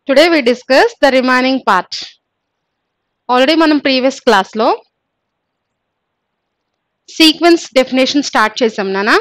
Today we discuss the remaining part already మనం previous క్లాస్లో sequence definition start చేసాం నానా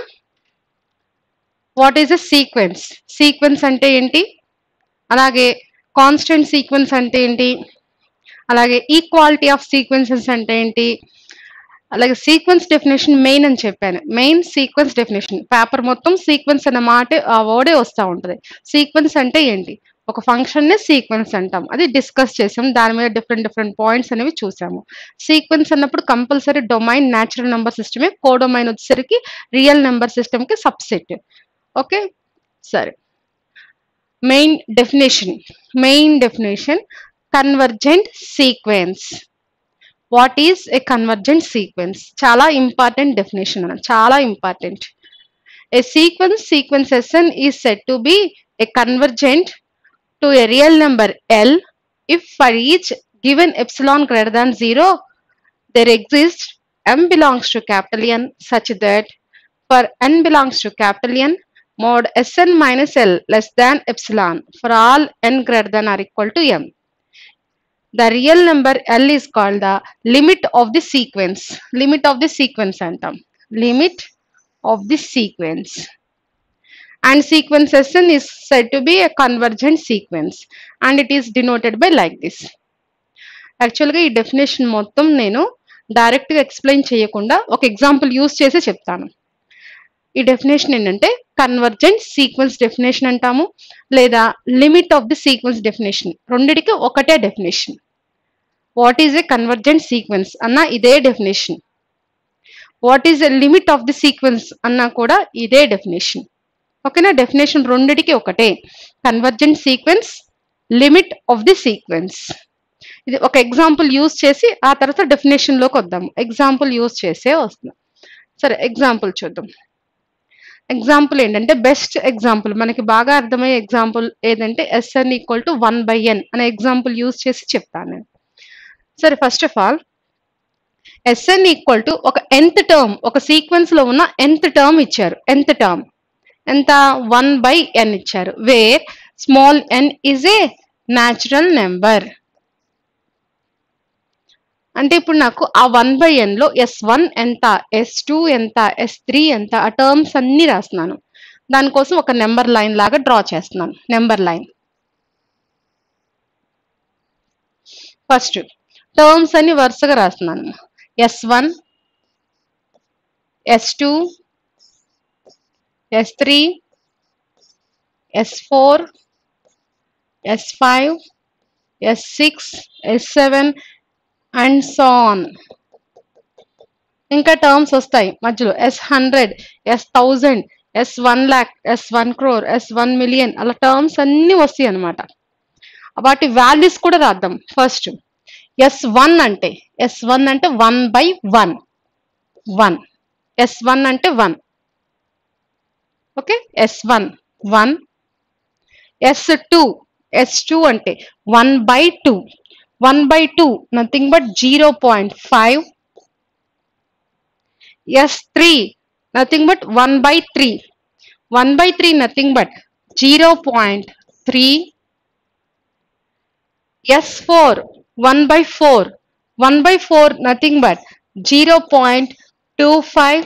what is a sequence sequence అంటే ఏంటి అలాగే కాన్స్టెంట్ సీక్వెన్స్ అంటే ఏంటి అలాగే ఈక్వాలిటీ ఆఫ్ సీక్వెన్సెస్ అంటే ఏంటి అలాగే సీక్వెన్స్ డెఫినేషన్ మెయిన్ అని చెప్పాను మెయిన్ సీక్వెన్స్ డెఫినేషన్ పేపర్ మొత్తం సీక్వెన్స్ అన్న మాట ఆ వర్డే వస్తూ ఉంటుంది సీక్వెన్స్ అంటే ఏంటి ఒక ఫంక్షన్ ని సీక్వెన్స్ అంటాం అది డిస్కస్ చేసాం దాని మీద డిఫరెంట్ డిఫరెంట్ పాయింట్స్ అనేవి చూసాము సీక్వెన్స్ అన్నప్పుడు కంపల్సరీ డొమైన్ న్యాచురల్ నెంబర్ సిస్టమే కోడొమైన్ వచ్చేసరికి రియల్ నెంబర్ సిస్టమ్ కి సబ్సెట్ ఓకే సరే main definition main definition convergent sequence what is a convergent sequence చాలా ఇంపార్టెంట్ డెఫినేషన్ అన్న చాలా important a sequence sequence SN is set to be a convergent to a real number L if for each given epsilon greater than zero there exists m belongs to capital N such that for n belongs to capital N mod Sn minus L less than epsilon for all n greater than or equal to m. The real number L is called the limit of the sequence. Limit of the sequence antam. Limit of the sequence. And sequence Sn is said to be a convergent sequence and it is denoted by like this. యాక్చువల్గా ఈ definition మొత్తం నేను డైరెక్ట్గా explain చేయకుండా ఒక example use చేసి చెప్తాను ఈ డెఫినేషన్ ఏంటంటే కన్వర్జెంట్ సీక్వెన్స్ డెఫినేషన్ అంటాము లేదా limit of the sequence definition రెండిటికి ఒకటే definition what is a convergent sequence అన్న ఇదే definition what is a limit of the sequence అన్నా కూడా ఇదే డెఫినేషన్ ఓకేనా డెఫినేషన్ రెండిటికి ఒకటే convergent sequence limit of the sequence ఇది ఒక ఎగ్జాంపుల్ యూస్ చేసి ఆ తర్వాత డెఫినేషన్ లోకి వద్దాం ఎగ్జాంపుల్ యూస్ చేసే వస్తున్నాం సరే ఎగ్జాంపుల్ చూద్దాం ఎగ్జాంపుల్ ఏంటంటే బెస్ట్ ఎగ్జాంపుల్ మనకి బాగా అర్థమయ్యే ఎగ్జాంపుల్ ఏదంటే SN equal to one by N అనే ఎగ్జాంపుల్ యూస్ చేసి చెప్తాను నేను సరే first of all SN equal to ఒక ఎంత్ టర్మ్ ఒక సీక్వెన్స్ లో ఉన్న ఎంత్ టర్మ్ ఇచ్చారు ఎంత్ టర్మ్ ఎంత వన్ బై ఎన్ ఇచ్చారు where small N is a natural number అంటే ఇప్పుడు నాకు ఆ వన్ బై ఎన్లో ఎస్ వన్ ఎంత ఎస్ టూ ఎంత ఎస్ త్రీ ఎంత ఆ టర్మ్స్ అన్ని రాస్తున్నాను దానికోసం ఒక నెంబర్ లైన్ లాగా డ్రా చేస్తున్నాను నెంబర్ లైన్ ఫస్ట్ టర్మ్స్ అన్ని వరుసగా రాస్తున్నాను S one S two S three S four S five S six S seven and so on ఇంకా టర్మ్స్ వస్తాయి మధ్యలో S hundred S thousand S one lakh S one crore S one million అలా terms అన్ని వస్తాయి అనమాట వాటి వాల్యూస్ కూడా రాద్దాం ఫస్ట్ ఎస్ వన్ అంటే ఎస్ వన్ అంటే one by one one S one అంటే one okay S one one S two S two అంటే one by two 1 by 2 nothing but 0.5 s3 nothing but 1 by 3 1 by 3 nothing but 0.3 s4 1 by 4 1 by 4 nothing but 0.25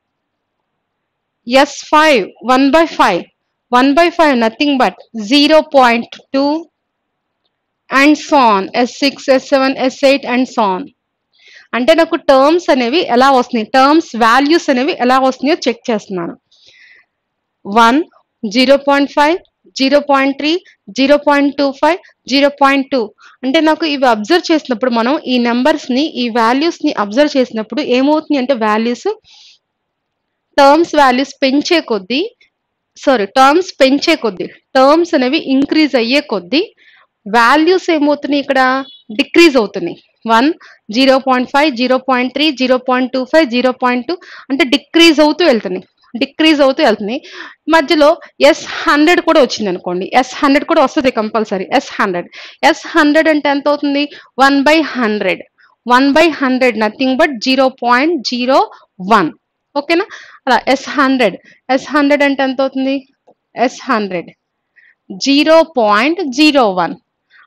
s5 1 by 5 1 by 5 nothing but 0.2 and so on S six S seven S eight and so on అంటే నాకు terms అనేవి ఎలా వస్తున్నాయి terms values అనేవి ఎలా వస్తున్నాయో check చేస్తున్నాను one zero point five zero point three zero point two five zero point two అంటే నాకు ఇవి అబ్జర్వ్ చేసినప్పుడు మనం ఈ నెంబర్స్ని ఈ వాల్యూస్ని అబ్జర్వ్ చేసినప్పుడు ఏమవుతుంది అంటే వాల్యూస్ టర్మ్స్ వాల్యూస్ పెంచే కొద్దీ సారీ టర్మ్స్ పెంచే కొద్దీ టర్మ్స్ అనేవి ఇంక్రీజ్ అయ్యే కొద్దీ వాల్యూస్ ఏమవుతున్నాయి ఇక్కడ డిక్రీజ్ అవుతున్నాయి one zero point five zero point three zero point two five zero point two అంటే డిక్రీజ్ అవుతూ వెళ్తున్నాయి డిక్రీజ్ అవుతూ వెళ్తున్నాయి మధ్యలో ఎస్ హండ్రెడ్ కూడా వచ్చింది అనుకోండి ఎస్ హండ్రెడ్ కూడా వస్తుంది compulsory S hundred S hundred అంటే ఎంత అవుతుంది one by hundred one by hundred nothing but zero point zero one ఓకేనా అలా ఎస్ హండ్రెడ్ ఎస్ హండ్రెడ్ అంటే ఎంత అవుతుంది S hundred zero point zero one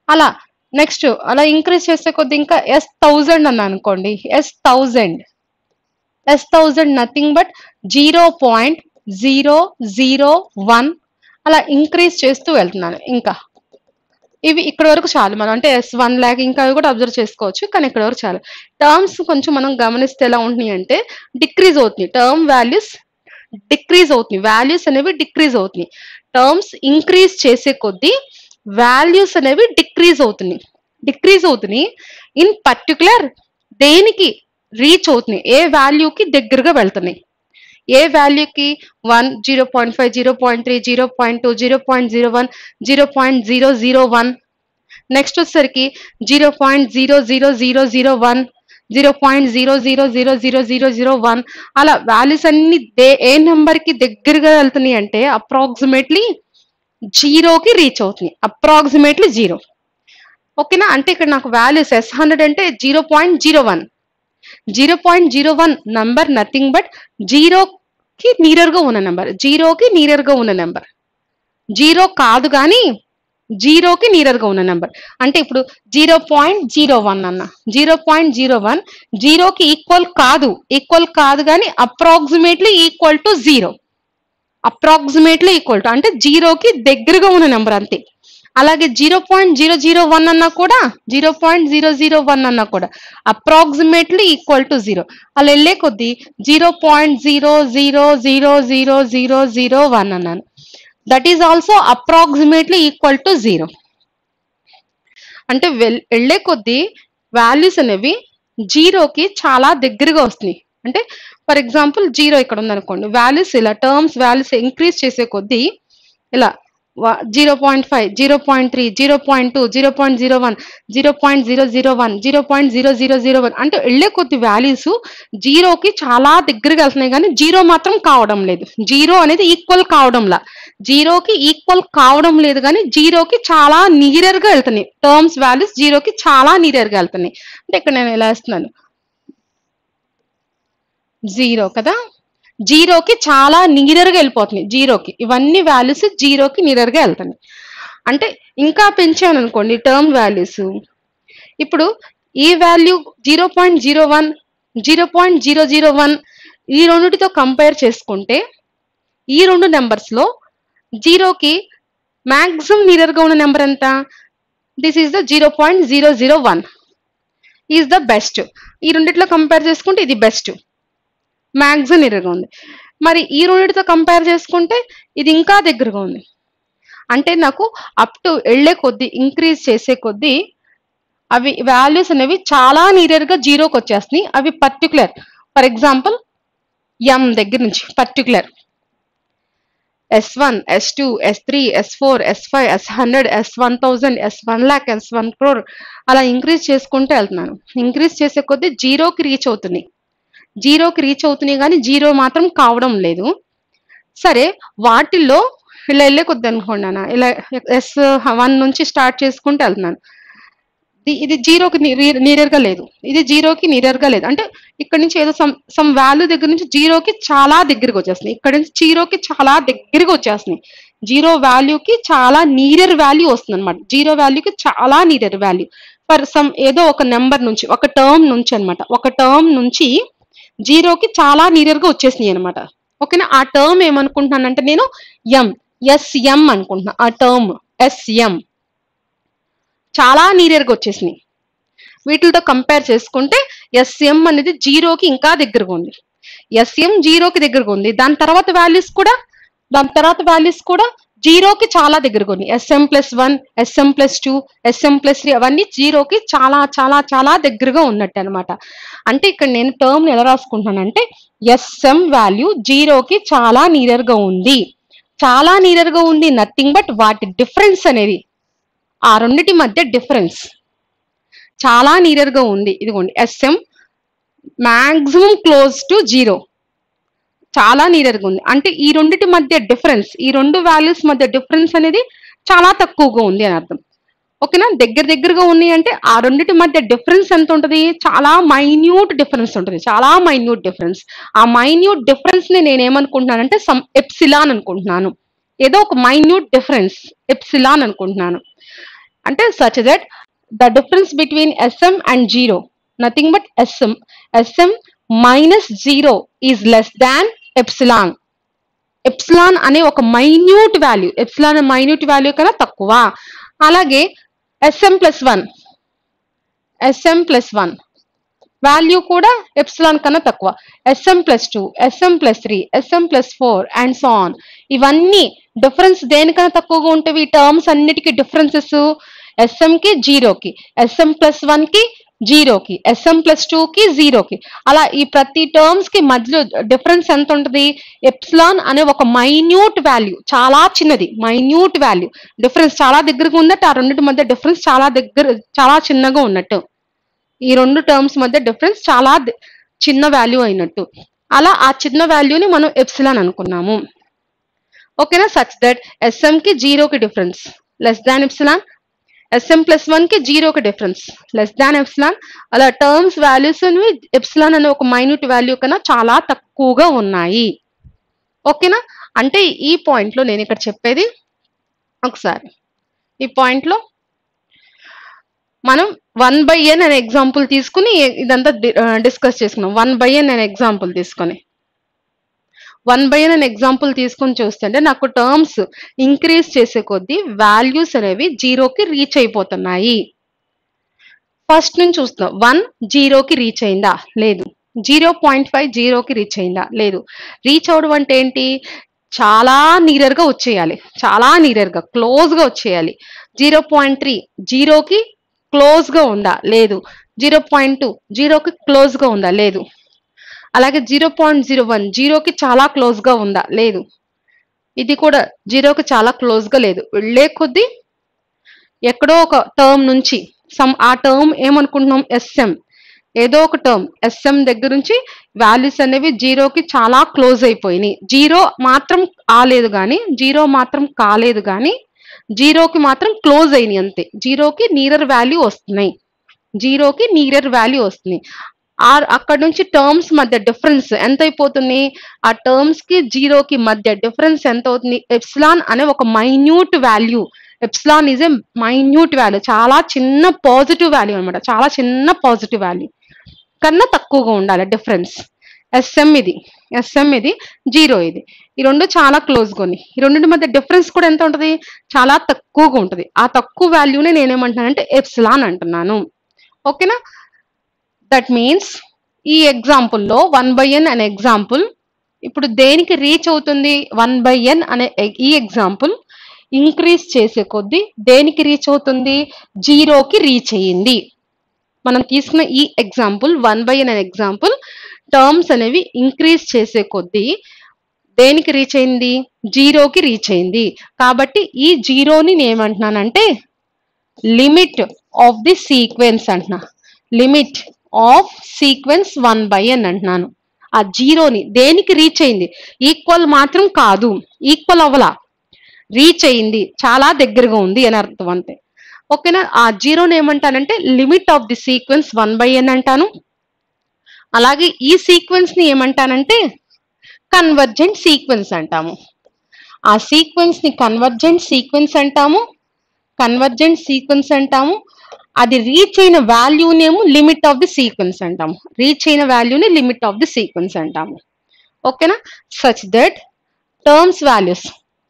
అలా నెక్స్ట్ అలా ఇంక్రీజ్ చేసే కొద్ది ఇంకా ఎస్ థౌజండ్ అని అనుకోండి S thousand S thousand nothing but zero point zero zero one అలా ఇంక్రీజ్ చేస్తూ వెళ్తున్నాను ఇంకా ఇవి ఇక్కడ వరకు చాలు మనం అంటే ఎస్ వన్ ల్యాక్ ఇంకా అవి కూడా అబ్జర్వ్ చేసుకోవచ్చు కానీ ఇక్కడ వరకు చాలు టర్మ్స్ కొంచెం మనం గమనిస్తే ఎలా ఉంటున్నాయి అంటే డిక్రీజ్ అవుతుంది టర్మ్ వాల్యూస్ డిక్రీజ్ అవుతుంది వాల్యూస్ అనేవి డిక్రీజ్ అవుతున్నాయి టర్మ్స్ ఇంక్రీజ్ చేసే కొద్దీ వాల్యూస్ అనేవి డిక్రీజ్ అవుతున్నాయి డిక్రీజ్ అవుతున్నాయి ఇన్ పర్టికులర్ దేనికి రీచ్ అవుతున్నాయి ఏ వాల్యూకి దగ్గరగా వెళ్తున్నాయి ఏ వాల్యూకి one zero point five zero point three zero point two zero point zero one zero point zero zero one next వచ్చేసరికి zero point zero zero zero zero one zero point zero zero zero zero zero zero one అలా values అన్ని దే ఏ నెంబర్కి దగ్గరగా వెళ్తున్నాయి అంటే approximately జీరోకి రీచ్ అవుతుంది అప్రాక్సిమేట్లీ జీరో ఓకేనా అంటే ఇక్కడ నాకు వాల్యూస్ ఎస్ హండ్రెడ్ అంటే zero point zero one zero point zero one number nothing but జీరోకి నీరర్గా ఉన్న నెంబర్ జీరోకి నీరర్గా ఉన్న నెంబర్ జీరో కాదు కానీ జీరోకి నీరర్గా ఉన్న నెంబర్ అంటే ఇప్పుడు జీరో పాయింట్ జీరో వన్ అన్న జీరో పాయింట్ జీరో వన్ జీరోకి ఈక్వల్ కాదు ఈక్వల్ కాదు కానీ approximately equal to zero approximately equal to అంటే జీరోకి దగ్గరగా ఉన్న నెంబర్ అంతే అలాగే zero point zero zero one అన్నా కూడా zero point zero zero one అన్నా కూడా అప్రాక్సిమేట్లీ ఈక్వల్ టు జీరో అలా వెళ్ళే కొద్దీ zero point zero zero zero zero zero zero one అన్నాను that is also approximately equal to zero అంటే వెల్ వెళ్ళే కొద్దీ వాల్యూస్ అనేవి జీరోకి చాలా దగ్గరగా వస్తున్నాయి అంటే ఫర్ ఎగ్జాంపుల్ జీరో ఇక్కడ ఉందనుకోండి వాల్యూస్ ఇలా టర్మ్స్ వాల్యూస్ ఇంక్రీజ్ చేసే కొద్దీ ఇలా zero point five zero point three zero point two zero point zero one zero point zero zero one zero point zero zero zero one అంటే వెళ్ళే కొద్ది values జీరోకి చాలా దగ్గరగా వెళ్తున్నాయి కానీ జీరో మాత్రం కావడం లేదు జీరో అనేది ఈక్వల్ కావడంలా జీరోకి ఈక్వల్ కావడం లేదు కానీ జీరోకి చాలా నియరర్గా వెళ్తున్నాయి టర్మ్స్ వాల్యూస్ జీరోకి చాలా నియరర్గా వెళ్తున్నాయి అంటే ఇక్కడ నేను ఎలా వేస్తున్నాను జీరో కదా జీరోకి చాలా నియరర్గా వెళ్ళిపోతున్నాయి జీరోకి ఇవన్నీ వాల్యూస్ జీరోకి నియరర్గా వెళ్తున్నాయి అంటే ఇంకా పెంచాను అనుకోండి టర్మ్ వాల్యూస్ ఇప్పుడు ఈ value zero point zero one zero point zero zero one ఈ రెండుటితో కంపేర్ చేసుకుంటే ఈ రెండు నెంబర్స్లో జీరోకి మ్యాక్సిమం నియరర్గా ఉన్న నెంబర్ ఎంత this is the zero point zero zero one is the best ఈ రెండిట్లో కంపేర్ చేసుకుంటే ఇది బెస్ట్ మ్యాక్సిమం నియరర్గా ఉంది మరి ఈ రెండిటితో కంపేర్ చేసుకుంటే ఇది ఇంకా దగ్గరగా ఉంది అంటే నాకు అప్ టు వెళ్ళే కొద్దీ ఇంక్రీజ్ చేసే కొద్దీ అవి వాల్యూస్ అనేవి చాలా నియరర్గా జీరోకి వచ్చేస్తున్నాయి అవి పర్టికులర్ ఫర్ ఎగ్జాంపుల్ ఎం దగ్గర నుంచి particular S one S two S three S four S five S hundred S one thousand S one lakh S one crore అలా ఇంక్రీజ్ చేసుకుంటూ వెళ్తున్నాను ఇంక్రీజ్ చేసే కొద్దీ జీరోకి రీచ్ అవుతున్నాయి జీరోకి రీచ్ అవుతున్నాయి కానీ జీరో మాత్రం కావడం లేదు సరే వాటిల్లో ఇలా వెళ్ళే కొద్ది అనుకోండి అన్న ఇలా ఎస్ వన్ నుంచి స్టార్ట్ చేసుకుంటూ వెళ్తున్నాను ఇది- ఇది జీరోకి నీరర్గా లేదు ఇది జీరోకి నీరర్గా లేదు అంటే ఇక్కడ నుంచి ఏదో సమ్ సమ్ వాల్యూ దగ్గర నుంచి జీరోకి చాలా దగ్గరగా వచ్చేస్తున్నాయి ఇక్కడ నుంచి జీరోకి చాలా దగ్గరగా వచ్చేస్తున్నాయి జీరో వాల్యూకి చాలా నీరర్ వాల్యూ వస్తుంది అనమాట జీరో వాల్యూకి చాలా నీరర్ వాల్యూ ఫర్ సమ్ ఏదో ఒక నెంబర్ నుంచి ఒక టర్మ్ నుంచి అన్నమాట ఒక టర్మ్ నుంచి జీరోకి చాలా నీరర్గా వచ్చేసినాయి అనమాట ఓకేనా ఆ టర్మ్ ఏమనుకుంటున్నానంటే నేను ఎం ఎస్ఎం అనుకుంటున్నా ఆ టర్మ్ ఎస్ఎం చాలా నీరర్గా వచ్చేసినాయి వీటితో కంపేర్ చేసుకుంటే ఎస్ఎం అనేది జీరోకి ఇంకా దగ్గరగా ఉంది ఎస్ఎం జీరోకి దగ్గరగా ఉంది దాని తర్వాత వాల్యూస్ కూడా దాని తర్వాత వాల్యూస్ కూడా జీరోకి చాలా దగ్గరగా ఉంది SM plus one SM plus two SM plus three అవన్నీ జీరోకి చాలా చాలా చాలా దగ్గరగా ఉన్నట్టు అనమాట అంటే ఇక్కడ నేను టర్మ్ ఎలా రాసుకుంటున్నానంటే ఎస్ఎం వాల్యూ జీరోకి చాలా నీరర్గా ఉంది చాలా నీరర్గా ఉంది నథింగ్ బట్ వాటి డిఫరెన్స్ అనేది ఆ రెండిటి మధ్య డిఫరెన్స్ చాలా నీరర్గా ఉంది ఇదిగోండి SM maximum close to zero చాలా నీరర్గా ఉంది అంటే ఈ రెండిటి మధ్య డిఫరెన్స్ ఈ రెండు వాల్యూస్ మధ్య డిఫరెన్స్ అనేది చాలా తక్కువగా ఉంది అని అర్థం ఓకేనా దగ్గర దగ్గరగా ఉన్నాయి అంటే ఆ రెండిటి మధ్య డిఫరెన్స్ ఎంత ఉంటుంది చాలా మైన్యూట్ డిఫరెన్స్ ఉంటుంది చాలా మైన్యూట్ డిఫరెన్స్ ఆ మైన్యూట్ డిఫరెన్స్ ని నేను ఏమనుకుంటున్నానంటే సమ్ ఎప్సిలాన్ అనుకుంటున్నాను ఏదో ఒక మైన్యూట్ డిఫరెన్స్ ఎప్సిలాన్ అనుకుంటున్నాను అంటే such that the difference between SM and zero nothing but SM SM minus zero is less than epsilon epsilon అనే ఒక minute value epsilon minute value కన్నా తక్కువ అలాగే SM plus one SM plus one value కూడా epsilon కన్నా తక్కువ S M plus two SM plus three S M plus four and so on ఇవన్నీ difference దేనికన్నా తక్కువగా ఉంటవి ఈ టర్మ్స్ అన్నిటికీ డిఫరెన్సెస్ ఎస్ఎం కి జీరోకి ఎస్ఎం ప్లస్ వన్ కి జీరోకి ఎస్ఎం ప్లస్ టూ కి జీరోకి అలా ఈ ప్రతి టర్మ్స్ కి మధ్యలో డిఫరెన్స్ ఎంత ఉంటుంది ఎప్సిలాన్ అనే ఒక మైన్యూట్ వాల్యూ చాలా చిన్నది మైన్యూట్ వాల్యూ డిఫరెన్స్ చాలా దగ్గరగా ఉన్నట్టు ఆ రెండింటి మధ్య డిఫరెన్స్ చాలా దగ్గర చాలా చిన్నగా ఉన్నట్టు ఈ రెండు టర్మ్స్ మధ్య డిఫరెన్స్ చాలా ది- చిన్న వాల్యూ అయినట్టు అలా ఆ చిన్న వాల్యూని మనం ఎప్సిలాన్ అనుకున్నాము ఓకేనా సచ్ దట్ ఎస్ఎం కి జీరోకి difference less than epsilon SM plus one కి జీరోకి డిఫరెన్స్ లెస్ దాన్ ఎప్సిలాన్ అలా టర్మ్స్ వాల్యూస్ ఎప్సిలాన్ అనే ఒక మైన్యూట్ వాల్యూ కన్నా చాలా తక్కువగా ఉన్నాయి ఓకేనా అంటే ఈ పాయింట్ లో నేను ఇక్కడ చెప్పేది ఒకసారి ఈ పాయింట్ లో మనం వన్ బై ఎన్ అనే ఎగ్జాంపుల్ తీసుకుని ఇదంతా డిస్కస్ చేసుకున్నాం వన్ బై ఎన్ అనే ఎగ్జాంపుల్ తీసుకొని వన్ బై ఎన్ అనే ఎగ్జాంపుల్ తీసుకొని చూస్తుంటే నాకు టర్మ్స్ ఇంక్రీజ్ చేసే కొద్దీ వాల్యూస్ అనేవి జీరోకి రీచ్ అయిపోతున్నాయి ఫస్ట్ నుంచి చూస్తున్నాం వన్ జీరోకి రీచ్ అయిందా లేదు జీరో పాయింట్ ఫైవ్ జీరోకి రీచ్ అయిందా లేదు రీచ్ అవడం అంటే ఏంటి చాలా nearer గా వచ్చేయాలి చాలా nearer గా క్లోజ్ గా వచ్చేయాలి జీరో పాయింట్ త్రీ జీరోకి క్లోజ్ గా ఉందా లేదు జీరో పాయింట్ టూ జీరోకి క్లోజ్ గా ఉందా లేదు అలాగే జీరో పాయింట్ జీరో వన్ జీరోకి చాలా క్లోజ్ గా ఉందా లేదు ఇది కూడా జీరోకి చాలా క్లోజ్ గా లేదు వెళ్ళే కొద్దీ ఎక్కడో ఒక టర్మ్ నుంచి సమ్ ఆ టర్మ్ ఏమనుకుంటున్నాం ఎస్ఎం ఏదో ఒక టర్మ్ ఎస్ఎం దగ్గర నుంచి వాల్యూస్ అనేవి జీరోకి చాలా క్లోజ్ అయిపోయినాయి జీరో మాత్రం కాలేదు కానీ జీరో మాత్రం కాలేదు కానీ జీరోకి మాత్రం క్లోజ్ అయినాయి అంతే జీరోకి నీరర్ వాల్యూ వస్తున్నాయి జీరోకి నీరర్ వాల్యూ వస్తుంది ఆ అక్కడ నుంచి టర్మ్స్ మధ్య డిఫరెన్స్ ఎంత అయిపోతుంది ఆ టర్మ్స్ కి జీరోకి మధ్య డిఫరెన్స్ ఎంత అవుతుంది ఎప్సిలాన్ అనే ఒక minute value epsilon is a minute value చాలా చిన్న పాజిటివ్ వాల్యూ అన్నమాట చాలా చిన్న పాజిటివ్ వాల్యూ కన్నా తక్కువగా ఉండాలి డిఫరెన్స్ ఎస్ఎం ఇది ఎస్ఎం ఇది జీరో ఇది ఈ రెండు చాలా క్లోజ్గా ఉన్నాయి ఈ రెండింటి మధ్య డిఫరెన్స్ కూడా ఎంత ఉంటుంది చాలా తక్కువగా ఉంటుంది ఆ తక్కువ వాల్యూని నేనేమంటున్నానంటే ఎప్సిలాన్ అంటున్నాను ఓకేనా దట్ మీన్స్ ఈ ఎగ్జాంపుల్లో వన్ బై ఎన్ అనే ఎగ్జాంపుల్ ఇప్పుడు దేనికి రీచ్ అవుతుంది వన్ బై ఎన్ అనే ఎ- ఈ ఎగ్జాంపుల్ ఇంక్రీజ్ చేసే కొద్దీ దేనికి రీచ్ అవుతుంది జీరోకి రీచ్ అయ్యింది మనం తీసుకున్న ఈ ఎగ్జాంపుల్ వన్ బై ఎన్ అనే ఎగ్జాంపుల్ టర్మ్స్ అనేవి ఇంక్రీజ్ చేసే కొద్దీ దేనికి రీచ్ అయింది జీరోకి రీచ్ అయింది కాబట్టి ఈ జీరోని నేను ఏమంటున్నానంటే లిమిట్ ఆఫ్ ది సీక్వెన్స్ అంటున్నా limit of sequence one by అని అంటున్నాను ఆ జీరోని దేనికి రీచ్ అయింది ఈక్వల్ మాత్రం కాదు ఈక్వల్ అవ్వలా రీచ్ అయింది చాలా దగ్గరగా ఉంది అని అర్థం అంతే ఓకేనా ఆ జీరోని ఏమంటానంటే limit of the sequence one by N అంటాను అలాగే ఈ సీక్వెన్స్ ని ఏమంటానంటే కన్వర్జెంట్ సీక్వెన్స్ అంటాము ఆ సీక్వెన్స్ ని కన్వర్జెంట్ సీక్వెన్స్ అంటాము కన్వర్జెంట్ సీక్వెన్స్ అంటాము అది రీచ్ అయిన వాల్యూనేమో లిమిట్ ఆఫ్ ది సీక్వెన్స్ అంటాము రీచ్ అయిన వాల్యూని లిమిట్ ఆఫ్ ది సీక్వెన్స్ అంటాము ఓకేనా such that terms values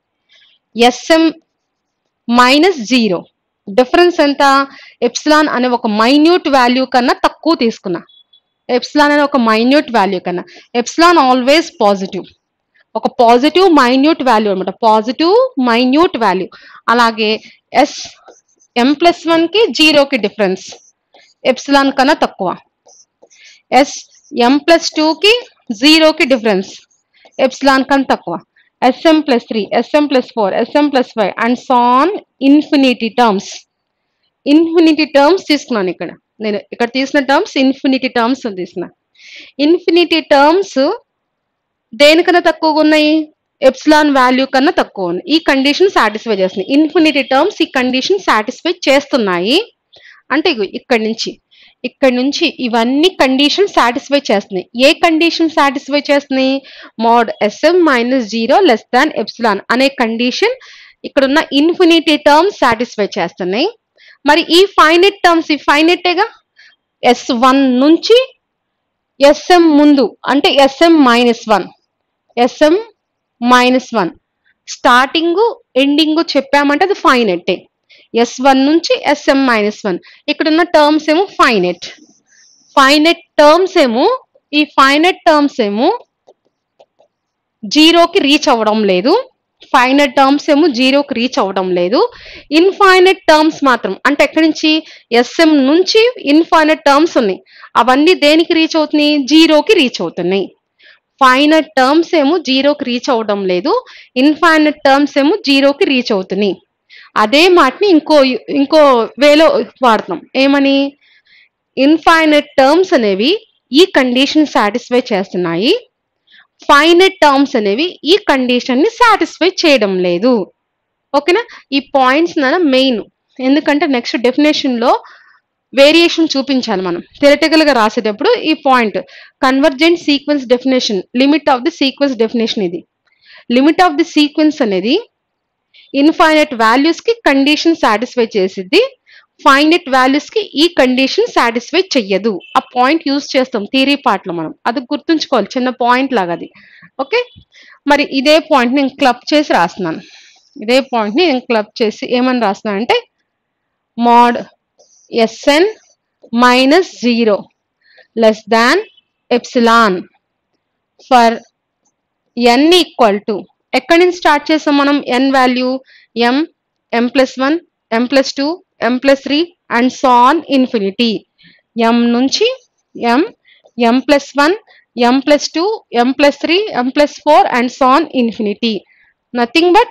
S M minus zero difference ఎంత ఎప్సిలాన్ అనే ఒక మైన్యూట్ వాల్యూ కన్నా తక్కువ తీసుకున్నా ఎప్సిలాన్ అనే ఒక మైన్యూట్ వాల్యూ కన్నా ఎప్సిలాన్ ఆల్వేస్ పాజిటివ్ ఒక పాజిటివ్ మైన్యూట్ వాల్యూ అనమాట పాజిటివ్ మైన్యూట్ వాల్యూ అలాగే ఎస్ ఎం ప్లస్ వన్ కి జీరోకి డిఫరెన్స్ ఎప్సిలాన్ కన్నా తక్కువ ఎస్ ఎం ప్లస్ టూ కి జీరోకి డిఫరెన్స్ ఎప్సిలాన్ కన్నా తక్కువ S M plus three S M plus four S M plus five and so on infinity terms infinity terms తీసుకున్నాను ఇక్కడ నేను ఇక్కడ తీసిన టర్మ్స్ ఇన్ఫినిటీ టర్మ్స్ తీసుకున్నా ఇన్ఫినిటీ టర్మ్స్ దేనికన్నా తక్కువగా ఉన్నాయి ఎప్సిలాన్ వాల్యూ కన్నా తక్కువ ఉంది ఈ కండిషన్ సాటిస్ఫై చేస్తుంది ఇన్ఫినిటీ టర్మ్స్ ఈ కండిషన్ సాటిస్ఫై చేస్తున్నాయి అంటే ఇగో ఇక్కడి నుంచి ఇక్కడి నుంచి ఇవన్నీ కండిషన్ సాటిస్ఫై చేస్తున్నాయి ఏ కండిషన్ సాటిస్ఫై చేస్తున్నాయి mod S M minus zero less than epsilon అనే కండిషన్ ఇక్కడ ఉన్న ఇన్ఫినిటీ టర్మ్స్ సాటిస్ఫై చేస్తున్నాయి మరి ఈ ఫైనెట్ టర్మ్స్ ఈ ఫైనెట్టేగా ఎస్ వన్ నుంచి ఎస్ఎం ముందు అంటే S M minus one S M minus one starting ending చెప్పామంటే అది ఫైనెట్టే ఎస్ వన్ నుంచి ఎస్ఎం మైనస్ వన్ ఇక్కడ ఉన్న టర్మ్స్ ఏమో ఫైనెట్ ఫైనెట్ టర్మ్స్ ఏమో ఈ ఫైనెట్ టర్మ్స్ ఏమో జీరోకి రీచ్ అవ్వడం లేదు ఫైనెట్ టర్మ్స్ ఏమో జీరోకి రీచ్ అవ్వడం లేదు ఇన్ఫైనెట్ టర్మ్స్ మాత్రం అంటే ఎక్కడి నుంచి ఎస్ఎం నుంచి ఇన్ఫైనెట్ టర్మ్స్ ఉన్నాయి అవన్నీ దేనికి రీచ్ అవుతున్నాయి జీరోకి రీచ్ అవుతున్నాయి ఫైనట్ టర్మ్స్ ఏమో జీరోకి రీచ్ అవ్వడం లేదు ఇన్ఫైనట్ టర్మ్స్ ఏమో జీరోకి రీచ్ అవుతున్నాయి అదే మాటని ఇంకో ఇంకో వేలో వాడుతున్నాం ఏమని ఇన్ఫైనట్ టర్మ్స్ అనేవి ఈ కండిషన్ సాటిస్ఫై చేస్తున్నాయి ఫైనట్ టర్మ్స్ అనేవి ఈ కండిషన్ ని సాటిస్ఫై చేయడం లేదు ఓకేనా ఈ పాయింట్స్ మెయిన్ ఎందుకంటే నెక్స్ట్ డెఫినేషన్ లో వేరియేషన్ చూపించాలి మనం థియరటికల్ గా రాసేటప్పుడు ఈ point convergent sequence definition limit of the sequence definition ఇది లిమిట్ ఆఫ్ ది సీక్వెన్స్ అనేది ఇన్ఫైనట్ వాల్యూస్ కి కండిషన్ సాటిస్ఫై చేసిద్ది ఫైనట్ వాల్యూస్ కి ఈ కండిషన్ సాటిస్ఫై చెయ్యదు ఆ పాయింట్ యూజ్ చేస్తాం థియరీ పార్ట్ లో మనం అది గుర్తుంచుకోవాలి చిన్న పాయింట్ లాగా అది ఓకే మరి ఇదే పాయింట్ నేను క్లబ్ చేసి రాస్తున్నాను ఇదే పాయింట్ ని నేను క్లబ్ చేసి ఏమని రాస్తున్నాను అంటే mod SN minus zero less than epsilon for N equal to ఎక్కడి నుంచి స్టార్ట్ చేసాం మనం N value M M plus one M plus two M plus three and so on infinity M నుంచి M M plus one M plus two M plus three M plus four and so on infinity nothing but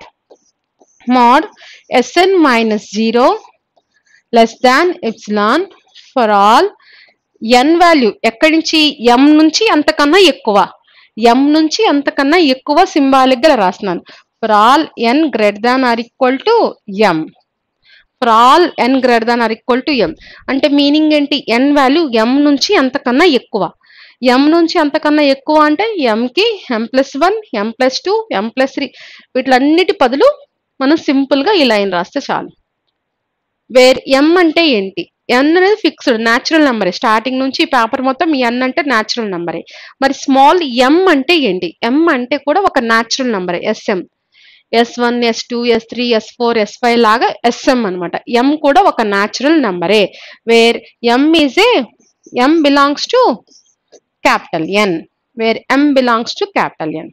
mod SN minus zero less than epsilon for all N value ఎక్కడి నుంచి ఎం నుంచి అంతకన్నా ఎక్కువ ఎం నుంచి అంతకన్నా ఎక్కువ symbolic గా రాస్తున్నాను for all N greater than or equal to M for all N greater than or equal to M అంటే మీనింగ్ ఏంటి ఎన్ వాల్యూ ఎం నుంచి అంతకన్నా ఎక్కువ ఎం నుంచి అంతకన్నా ఎక్కువ అంటే ఎంకి M plus one M plus two M plus three వీటిలన్నిటి బదులు మనం సింపుల్ గా ఈ లైన్ రాస్తే చాలు వేర్ ఎం అంటే ఏంటి ఎన్ అనేది ఫిక్స్డ్ న్యాచురల్ నెంబరే స్టార్టింగ్ నుంచి పేపర్ మొత్తం ఎన్ అంటే న్యాచురల్ నెంబరే మరి స్మాల్ ఎం అంటే ఏంటి ఎం అంటే కూడా ఒక న్యాచురల్ నెంబరే S M S one S two S three S four S five లాగా ఎస్ఎం అనమాట ఎం కూడా ఒక న్యాచురల్ నెంబరే where M is a M belongs to capital N where M belongs to capital N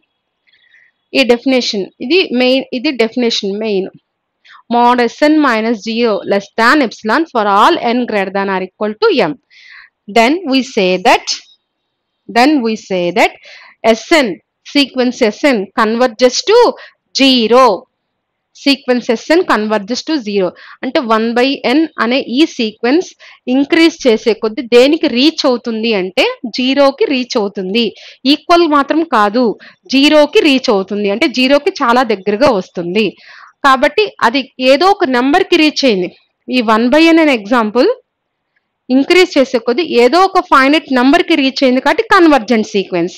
ఈ డెఫినేషన్ ఇది main ఇది definition main mod sn minus 0 less than epsilon for all n greater than or equal to m then we say that then we say that sn sequence sn converges to 0 sequence SN converges to zero అంటే one by N అనే ఈ sequence increase చేసే కొద్ది దేనికి reach అవుతుంది అంటే జీరోకి reach అవుతుంది ఈక్వల్ మాత్రం కాదు జీరోకి రీచ్ అవుతుంది అంటే జీరోకి చాలా దగ్గరగా వస్తుంది కాబట్టి అది ఏదో ఒక నెంబర్ కి రీచ్ అయింది ఈ వన్ బై ఎన్ అనే ఎగ్జాంపుల్ ఇంక్రీజ్ చేసే కొద్ది ఏదో ఒక ఫైనట్ నెంబర్ కి రీచ్ అయింది కాబట్టి కన్వర్జెంట్ సీక్వెన్స్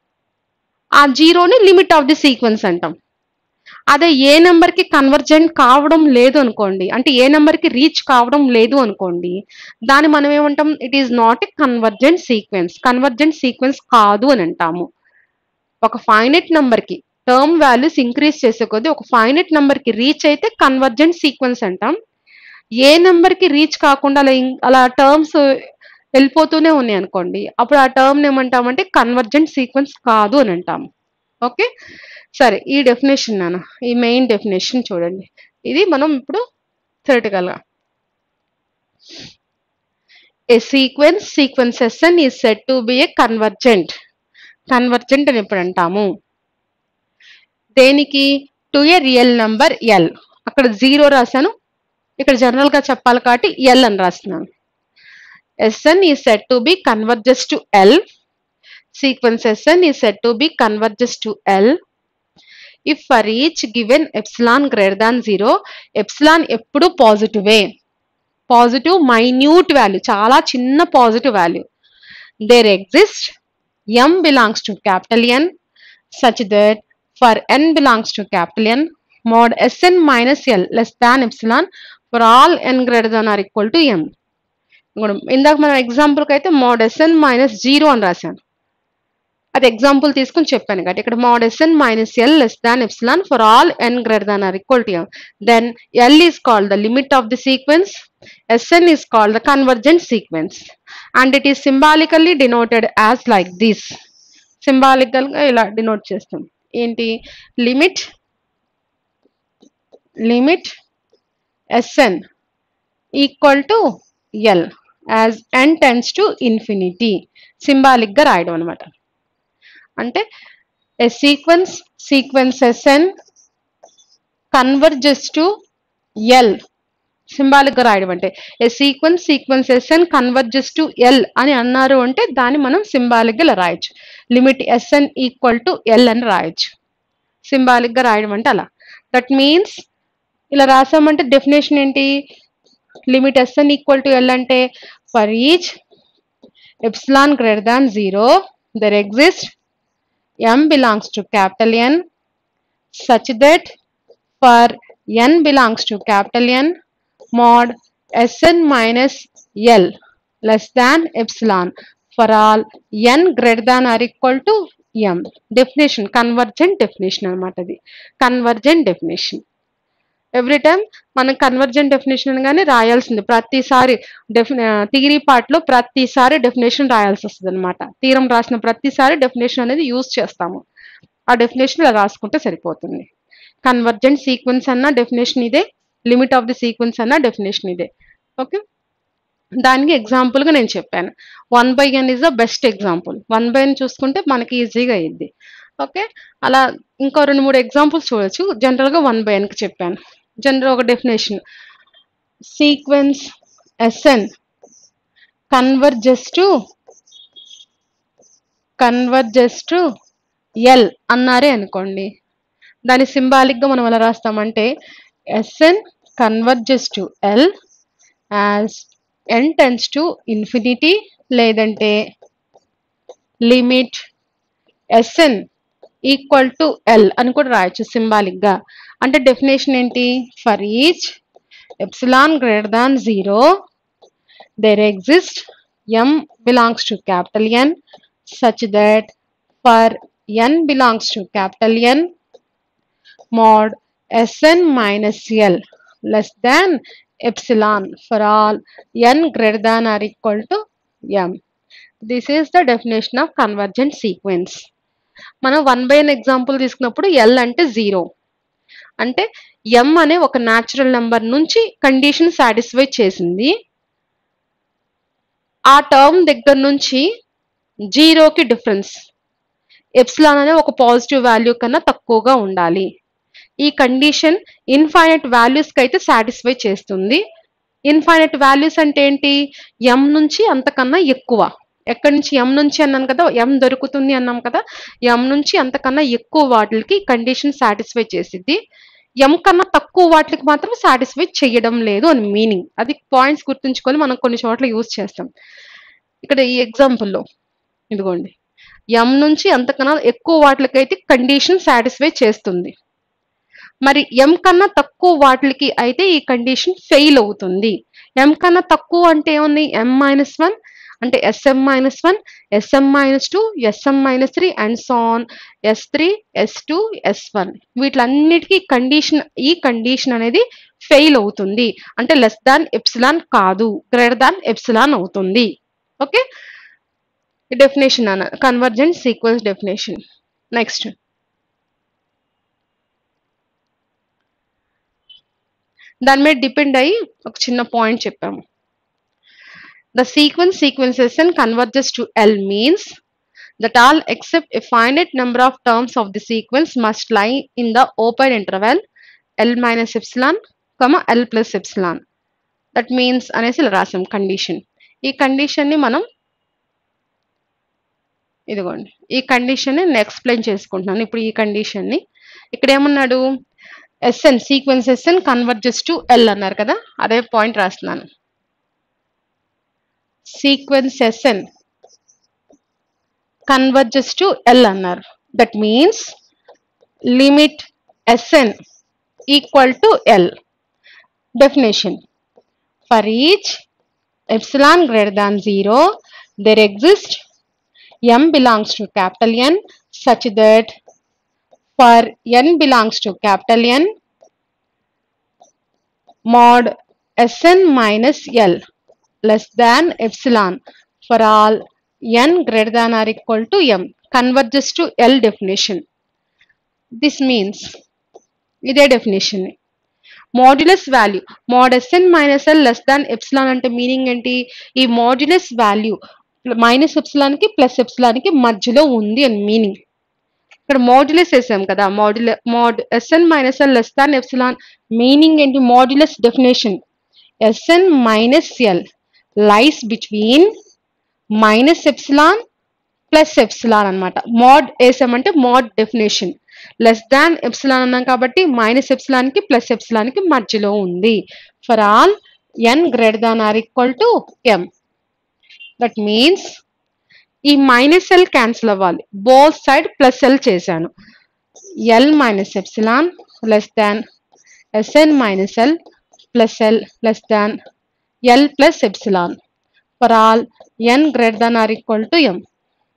ఆ జీరోని లిమిట్ ఆఫ్ ది సీక్వెన్స్ అంటాం అదే ఏ నెంబర్ కి కన్వర్జెంట్ కావడం లేదు అనుకోండి అంటే ఏ నెంబర్ కి రీచ్ కావడం లేదు అనుకోండి దాన్ని మనం ఏమంటాం it is not a convergent sequence convergent sequence కాదు అని అంటాము ఒక ఫైనట్ నెంబర్ కి టర్మ్ వాల్యూస్ ఇంక్రీజ్ చేసే కొద్దీ ఒక ఫైనట్ నెంబర్ కి రీచ్ అయితే కన్వర్జెంట్ సీక్వెన్స్ అంటాం ఏ నెంబర్ కి రీచ్ కాకుండా అలా ఇం- అలా టర్మ్స్ వెళ్ళిపోతూనే ఉన్నాయి అనుకోండి అప్పుడు ఆ టర్మ్ ఏమంటామంటే కన్వర్జెంట్ సీక్వెన్స్ కాదు అని అంటాం ఓకే సరే ఈ డెఫినేషన్ నాన్న ఈ మెయిన్ డెఫినేషన్ చూడండి ఇది మనం ఇప్పుడు థియరటికల్ గా a sequence sequence S N is said to be a convergent convergent అని ఎప్పుడు అంటాము దేనికి to a real number L అక్కడ జీరో రాశాను ఇక్కడ జనరల్ గా చెప్పాలి కాబట్టి ఎల్ అని రాస్తున్నాను S N is said to be converges to L sequence S N is said to be converges to L if for each given epsilon greater than zero epsilon ఎప్పుడు పాజిటివే పాజిటివ్ మైన్యూట్ వాల్యూ చాలా చిన్న positive value there exist m belongs to capital N such that for n belongs to capital N mod Sn minus L less than epsilon for all N greater than or equal to M ఇందాక మనం ఎగ్జాంపుల్కి అయితే mode SN minus zero అని రాశాను అది example తీసుకుని చెప్పాను కాబట్టి ఇక్కడ mod SN minus L less than epsilon for all N greater than or equal to M then L is called the limit of the sequence S N is called the convergent sequence and it is symbolically denoted as like this సింబాలికల్గా ఇలా denote చేస్తాం ఏంటి limit limit SN equal to L as N tends to infinity సింబాలిక్గా రాయడం అనమాట అంటే a sequence sequence SN converges to L సింబాలిక్గా రాయడం అంటే a sequence sequence SN converges to L అని అన్నారు అంటే దాన్ని మనం సింబాలిక్గా ఇలా రాయొచ్చు limit SN equal to L అని రాయొచ్చు సింబాలిక్గా రాయడం అంటే అలా దట్ మీన్స్ ఇలా రాసామంటే డెఫినేషన్ ఏంటి limit SN equal to L అంటే for each epsilon greater than zero there exist m belongs to capital N such that for n belongs to capital N mod Sn minus L less than epsilon for all n greater than or equal to m. Definition convergent definition అనమాట అది convergent definition every time మనం convergent definition అనగానే రాయాల్సింది ప్రతిసారి డెఫిన theory పార్ట్లో ప్రతిసారి definition రాయాల్సి వస్తుంది అనమాట తీరం రాసిన ప్రతిసారి డెఫినేషన్ అనేది యూజ్ చేస్తాము ఆ డెఫినేషన్ ఇలా రాసుకుంటే సరిపోతుంది కన్వర్జెంట్ సీక్వెన్స్ అన్న డెఫినేషన్ ఇదే లిమిట్ ఆఫ్ ది సీక్వెన్స్ అన్న డెఫినేషన్ ఇదే ఓకే దానికి ఎగ్జాంపుల్గా నేను చెప్పాను one by N is the best example one by N చూసుకుంటే మనకి ఈజీగా అయ్యిద్ది ఓకే అలా ఇంకో రెండు మూడు ఎగ్జాంపుల్స్ చూడొచ్చు జనరల్గా వన్ బై ఎన్కి చెప్పాను జనరల్ ఒక definition sequence SN converges to converges to L అన్నారే అనుకోండి దాని సింబాలిక్గా మనం ఎలా రాస్తామంటే S N converges to L as N tends to infinity లేదంటే limit SN equal to L అని కూడా రాయొచ్చు సింబాలిక్ గా అంటే డెఫినేషన్ ఏంటి for each epsilon greater than zero there exist M belongs to capital N such that for N belongs to capital N mod Sn minus L less than epsilon for all n greater than or equal to m. This is the definition of convergent sequence. మనం one by N example తీసుకున్నప్పుడు L అంటే zero అంటే M అనే ఒక natural number నుంచి condition satisfy చేసింది ఆ term దగ్గర నుంచి జీరోకి డిఫరెన్స్ ఎప్సిలాన్ అనే ఒక పాజిటివ్ వాల్యూ కన్నా తక్కువగా ఉండాలి ఈ కండిషన్ ఇన్ఫైనట్ వాల్యూస్కి అయితే సాటిస్ఫై చేస్తుంది ఇన్ఫైనట్ వాల్యూస్ అంటే ఏంటి ఎం నుంచి అంతకన్నా ఎక్కువ ఎక్కడి నుంచి ఎం నుంచి అన్నాను కదా ఎం దొరుకుతుంది అన్నాం కదా ఎం నుంచి అంతకన్నా ఎక్కువ వాటికి కండిషన్ సాటిస్ఫై చేసిద్ది ఎం కన్నా తక్కువ వాటికి మాత్రం సాటిస్ఫై చేయడం లేదు అని మీనింగ్ అది పాయింట్స్ గుర్తుంచుకొని మనం కొన్ని చోట్ల యూజ్ చేస్తాం ఇక్కడ ఈ ఎగ్జాంపుల్లో ఇదిగోండి ఎం నుంచి అంతకన్నా ఎక్కువ వాటికైతే కండిషన్ సాటిస్ఫై చేస్తుంది మరి ఎం కన్నా తక్కువ వాటికి అయితే ఈ కండిషన్ ఫెయిల్ అవుతుంది ఎం కన్నా తక్కువ అంటే ఏముంది ఎం మైనస్ వన్ అంటే S M minus one S M minus two S M minus three and so on S three S two S one వీటిలన్నిటికీ కండిషన్ ఈ కండిషన్ అనేది ఫెయిల్ అవుతుంది అంటే లెస్ దాన్ ఎప్సిలాన్ కాదు గ్రేటర్ దాన్ ఎప్సిలాన్ అవుతుంది ఓకే డెఫినేషన్ అన్న convergent sequence definition next దాని మీద డిపెండ్ అయ్యి ఒక చిన్న పాయింట్ చెప్పాము the sequence sequences and converges to L means that all except a finite number of terms of the sequence must lie in the open interval L minus epsilon comma L plus epsilon that means అనేసి ఇలా రాసాం condition ఈ కండిషన్ని మనం ఇదిగోండి ఈ కండిషన్ని నేను explain చేసుకుంటున్నాను ఇప్పుడు ఈ కండిషన్ని ఇక్కడ ఏమన్నాడు S N sequence SN converges to L అన్నారు కదా అదే పాయింట్ రాస్తున్నాను sequence SN converges to L అన్నారు that means limit SN equal to L definition for each epsilon greater than 0 there exists m belongs to capital N such that for n belongs to capital N mod Sn minus L less than epsilon for all n greater than or equal to m converges to L definition. This means ఇదే definition modulus value mod SN minus L less than epsilon అంటే meaning ఏంటి ఈ modulus value minus ఎప్సిలాన్కి plus ఎప్సిలాన్కి మధ్యలో ఉంది అని meaning ఇక్కడ మాడ్యులస్ వేసాం కదా మాడ్యుల mod SN minus L less than epsilon meaning ఏంటి modulus definition S N minus L lies between minus epsilon plus epsilon అనమాట మోడ్ వేసామంటే mod definition less than epsilon అన్నాం కాబట్టి మైనస్ ఎప్సిలాన్ కి ప్లస్ ఎప్సిలాన్ కి మధ్యలో ఉంది for all N greater than or equal to M that means ఈ minus L cancel అవ్వాలి బోత్ సైడ్ ప్లస్ ఎల్ చేశాను L minus epsilon less than S N minus L plus L less than L plus epsilon for all N greater than or equal to M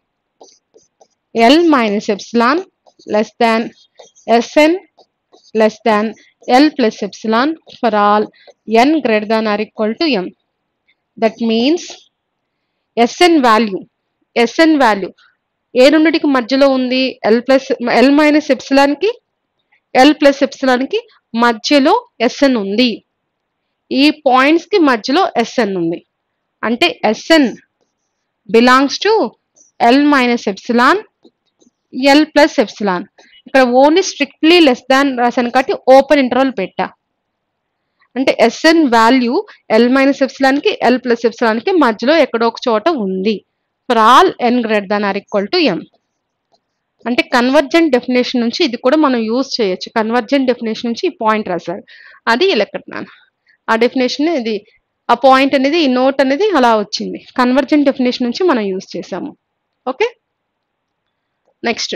L minus epsilon less than Sn less than L plus epsilon for all n greater than or equal to m. That means Sn value, Sn value ఏ రెండిటికి మధ్యలో ఉంది L plus L minus ఎప్సిలాన్కి L plus ఎప్సిలాన్కి మధ్యలో S N ఉంది ఈ పాయింట్స్కి మధ్యలో ఎస్ఎన్ ఉంది అంటే S N belongs to L minus epsilon L plus epsilon ఇక్కడ ఓన్లీ స్ట్రిక్ట్లీ లెస్ దాన్ రాశాను కాబట్టి ఓపెన్ ఇంటర్వల్ పెట్టా అంటే ఎస్ఎన్ వాల్యూ ఎల్ మైనస్ ఎప్సిలాన్కి ఎల్ ప్లస్ ఎప్సిలాన్కి మధ్యలో ఎక్కడో ఒక చోట ఉంది for all N greater than or equal to M అంటే కన్వర్జెంట్ డెఫినేషన్ నుంచి ఇది కూడా మనం యూజ్ చేయొచ్చు కన్వర్జెంట్ డెఫినేషన్ నుంచి ఈ పాయింట్ రాశారు అది ఇలా కట్టినాను ఆ డెఫినేషన్ ఇది ఆ పాయింట్ అనేది ఈ నోట్ అనేది అలా వచ్చింది కన్వర్జెంట్ డెఫినేషన్ నుంచి మనం యూజ్ చేసాము ఓకే నెక్స్ట్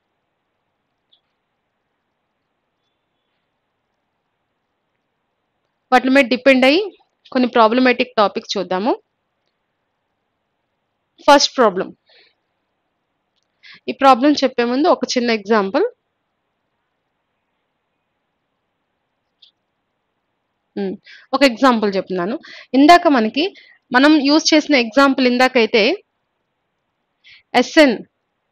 వాటి మీద డిపెండ్ అయ్యి కొన్ని ప్రాబ్లమేటిక్ టాపిక్ చూద్దాము ఫస్ట్ ప్రాబ్లం ఈ ప్రాబ్లం చెప్పే ముందు ఒక చిన్న ఎగ్జాంపుల్ ఒక ఎగ్జాంపుల్ చెప్తున్నాను ఇందాక మనకి మనం యూజ్ చేసిన ఎగ్జాంపుల్ ఇందాకైతే ఎస్ఎన్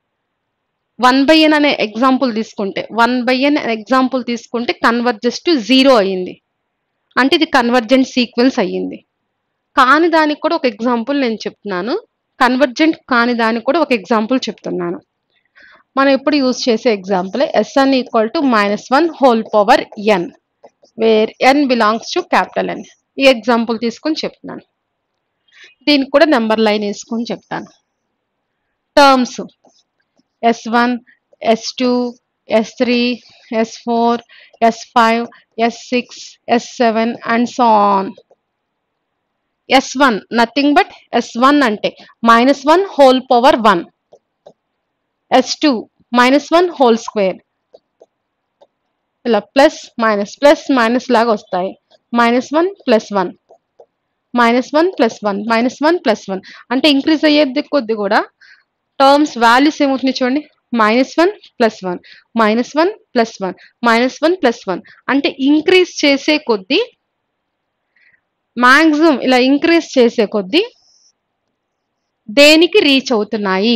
వన్ బై ఎన్ అనే ఎగ్జాంపుల్ తీసుకుంటే వన్ బై ఎన్ ఎగ్జాంపుల్ తీసుకుంటే కన్వర్జెస్ టు జీరో అయ్యింది అంటే ఇది కన్వర్జెంట్ సీక్వెన్స్ అయ్యింది కాని దానికి కూడా ఒక ఎగ్జాంపుల్ నేను చెప్తున్నాను కన్వర్జెంట్ కాని దానికి కూడా ఒక ఎగ్జాంపుల్ చెప్తున్నాను మనం ఎప్పుడు యూజ్ చేసే example S N equal to minus one whole power N where N belongs to capital N ఈ ఎగ్జాంపుల్ తీసుకొని చెప్తున్నాను దీనికి కూడా నెంబర్ లైన్ వేసుకొని చెప్తాను terms S one S two S three S four S five S six S seven and so on S one nothing but S one అంటే minus one whole power one S two minus one whole square ఇలా plus minus plus minus లాగా వస్తాయి minus one plus one minus one plus one minus one plus one అంటే increase అయ్యేది కొద్ది కూడా terms values ఏమవుతుంది చూడండి minus one plus one minus one plus one minus one plus one అంటే increase చేసే కొద్దీ మ్యాక్సిమం ఇలా ఇంక్రీజ్ చేసే కొద్దీ దేనికి రీచ్ అవుతున్నాయి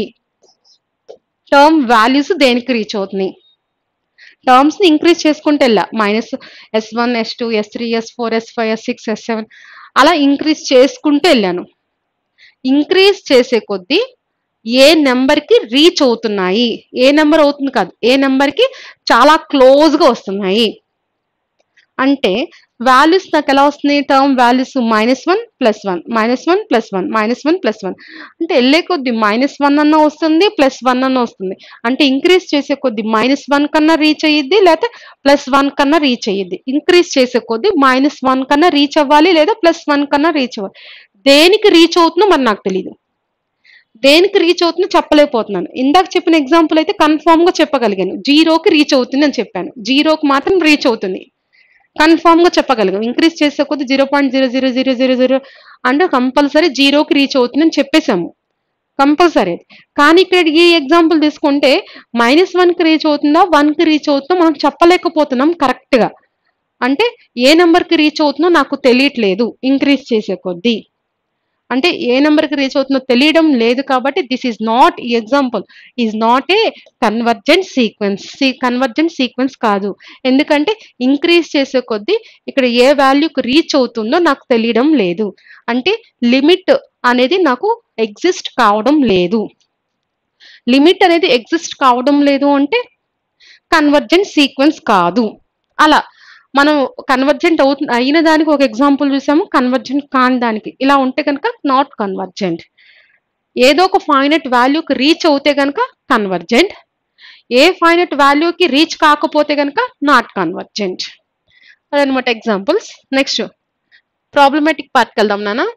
టర్మ్ వాల్యూస్ దేనికి రీచ్ అవుతున్నాయి టర్మ్స్ ని ఇంక్రీజ్ చేసుకుంటే వెళ్ళా minus S one S two S three S four S five S six S seven అలా ఇంక్రీజ్ చేసుకుంటూ వెళ్ళాను ఇంక్రీజ్ చేసే కొద్దీ ఏ నెంబర్కి రీచ్ అవుతున్నాయి ఏ నెంబర్ అవుతుంది కాదు ఏ నెంబర్కి చాలా క్లోజ్గా వస్తున్నాయి అంటే వాల్యూస్ నాకు ఎలా వస్తున్నాయి term values minus one plus one minus one plus one minus one plus one అంటే వెళ్ళే కొద్ది మైనస్ వన్ అన్న వస్తుంది ప్లస్ వన్ అన్న వస్తుంది అంటే ఇంక్రీజ్ చేసే కొద్ది మైనస్ వన్ కన్నా రీచ్ అయ్యిద్ది లేకపోతే ప్లస్ వన్ కన్నా రీచ్ అయ్యిద్ది ఇంక్రీజ్ చేసే కొద్ది మైనస్ వన్ కన్నా రీచ్ అవ్వాలి లేదా ప్లస్ వన్ కన్నా రీచ్ అవ్వాలి దేనికి రీచ్ అవుతుందో మరి నాకు తెలియదు దేనికి రీచ్ అవుతుందో చెప్పలేకపోతున్నాను ఇందాక చెప్పిన ఎగ్జాంపుల్ అయితే కన్ఫామ్ గా చెప్పగలిగాను జీరోకి రీచ్ అవుతుంది అని చెప్పాను జీరోకి మాత్రం రీచ్ అవుతుంది కన్ఫామ్ గా చెప్పగలిగాం ఇంక్రీజ్ చేసే కొద్ది zero point zero zero zero zero zero అంటే కంపల్సరీ జీరోకి రీచ్ అవుతుందని చెప్పేశాము కంపల్సరీ కానీ ఇక్కడ ఈ ఎగ్జాంపుల్ తీసుకుంటే మైనస్ వన్కి రీచ్ అవుతుందా వన్కి రీచ్ అవుతుందో మనం చెప్పలేకపోతున్నాం కరెక్ట్గా అంటే ఏ నెంబర్కి రీచ్ అవుతుందో నాకు తెలియట్లేదు ఇంక్రీజ్ చేసే కొద్దీ అంటే ఏ నెంబర్కి రీచ్ అవుతుందో తెలియడం లేదు కాబట్టి దిస్ ఈజ్ నాట్ ఈ example is not a convergent sequence convergent sequence కాదు ఎందుకంటే ఇంక్రీజ్ చేసే కొద్దీ ఇక్కడ ఏ వాల్యూకి రీచ్ అవుతుందో నాకు తెలియడం లేదు అంటే లిమిట్ అనేది నాకు ఎగ్జిస్ట్ కావడం లేదు లిమిట్ అనేది ఎగ్జిస్ట్ కావడం లేదు అంటే కన్వర్జెంట్ సీక్వెన్స్ కాదు అలా మనం కన్వర్జెంట్ అవుతుంది అయిన దానికి ఒక ఎగ్జాంపుల్ చూసాము కన్వర్జెంట్ కాని దానికి ఇలా ఉంటే కనుక నాట్ కన్వర్జెంట్ ఏదో ఒక ఫైనట్ వాల్యూకి రీచ్ అవుతే కనుక కన్వర్జెంట్ ఏ ఫైనట్ వాల్యూకి రీచ్ కాకపోతే కనుక నాట్ కన్వర్జెంట్ అదనమాట ఎగ్జాంపుల్స్ నెక్స్ట్ ప్రాబ్లమాటిక్ పార్ట్కి వెళ్దాం నాన్న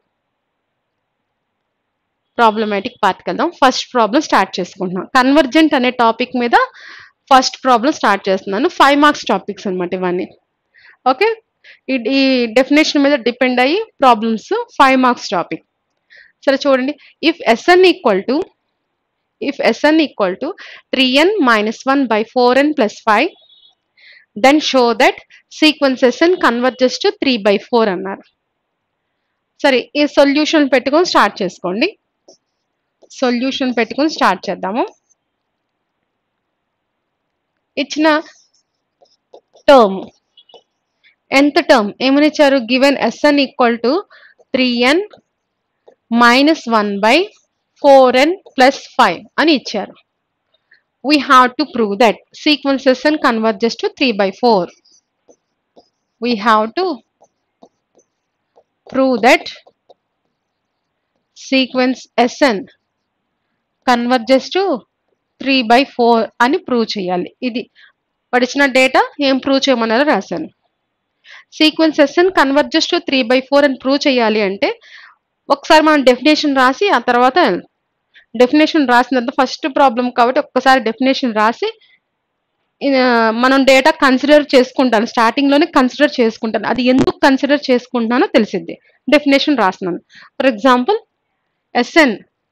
ప్రాబ్లమాటిక్ పార్ట్కి వెళ్దాం ఫస్ట్ ప్రాబ్లం స్టార్ట్ చేసుకుంటున్నాం కన్వర్జెంట్ అనే టాపిక్ మీద ఫస్ట్ ప్రాబ్లం స్టార్ట్ చేస్తున్నాను ఫైవ్ మార్క్స్ టాపిక్స్ అనమాట ఇవన్నీ ఓకే ఈ డెఫినేషన్ మీద డిపెండ్ అయ్యి ప్రాబ్లమ్స్ ఫైవ్ మార్క్స్ టాపిక్ సరే చూడండి if SN equal to if SN equal to three N minus one by four N plus five then show that sequence SN converges to three by four అన్నారు సరే ఈ solution పెట్టుకొని start చేసుకోండి solution పెట్టుకొని start చేద్దాము ఇచ్చిన term ఎంత term ఏమని ఇచ్చారు given SN equal to three N minus one by four N plus five అని ఇచ్చారు we have to prove that sequence SN converges to three by four we have to prove that sequence SN converges to three by four అని prove చేయాలి ఇది పడిచిన data ఏం prove చేయమన్నారో రాశాను sequence SN converges to three by four అని prove చేయాలి అంటే ఒకసారి మనం డెఫినేషన్ రాసి ఆ తర్వాత డెఫినేషన్ రాసిన తర్వాత ఫస్ట్ ప్రాబ్లం కాబట్టి ఒక్కసారి డెఫినేషన్ రాసి మనం డేటా కన్సిడర్ చేసుకుంటాను స్టార్టింగ్లోనే కన్సిడర్ చేసుకుంటాను అది ఎందుకు కన్సిడర్ చేసుకుంటున్నానో తెలిసిద్ది డెఫినేషన్ రాస్తున్నాను for example SN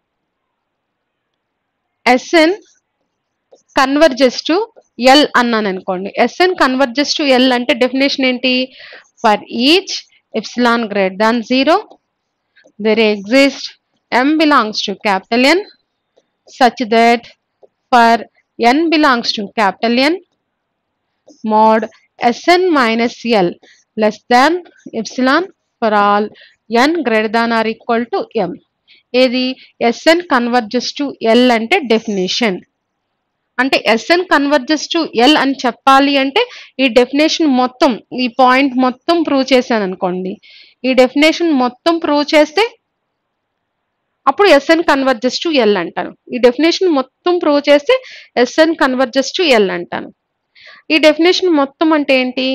SN converges to L అన్నాను అనుకోండి ఎస్ఎన్ కన్వర్జెస్ టు ఎల్ అంటే డెఫినేషన్ ఏంటి for each epsilon great than zero there exist M belongs to capital N such that for N belongs to capital N mod SN minus L less than epsilon for all N greater than or equal to M ఏది SN converges to L అంటే definition అంటే SN converges to L అని చెప్పాలి అంటే ఈ definition మొత్తం ఈ point మొత్తం ప్రూవ్ చేశాను అనుకోండి ఈ డెఫినేషన్ మొత్తం ప్రూవ్ చేస్తే అప్పుడు ఎస్ఎన్ కన్వర్జెస్ టు ఎల్ అంటాను ఈ డెఫినేషన్ మొత్తం ప్రూవ్ చేస్తే ఎస్ఎన్ కన్వర్జెస్ టు ఎల్ అంటాను ఈ డెఫినేషన్ మొత్తం అంటే ఏంటి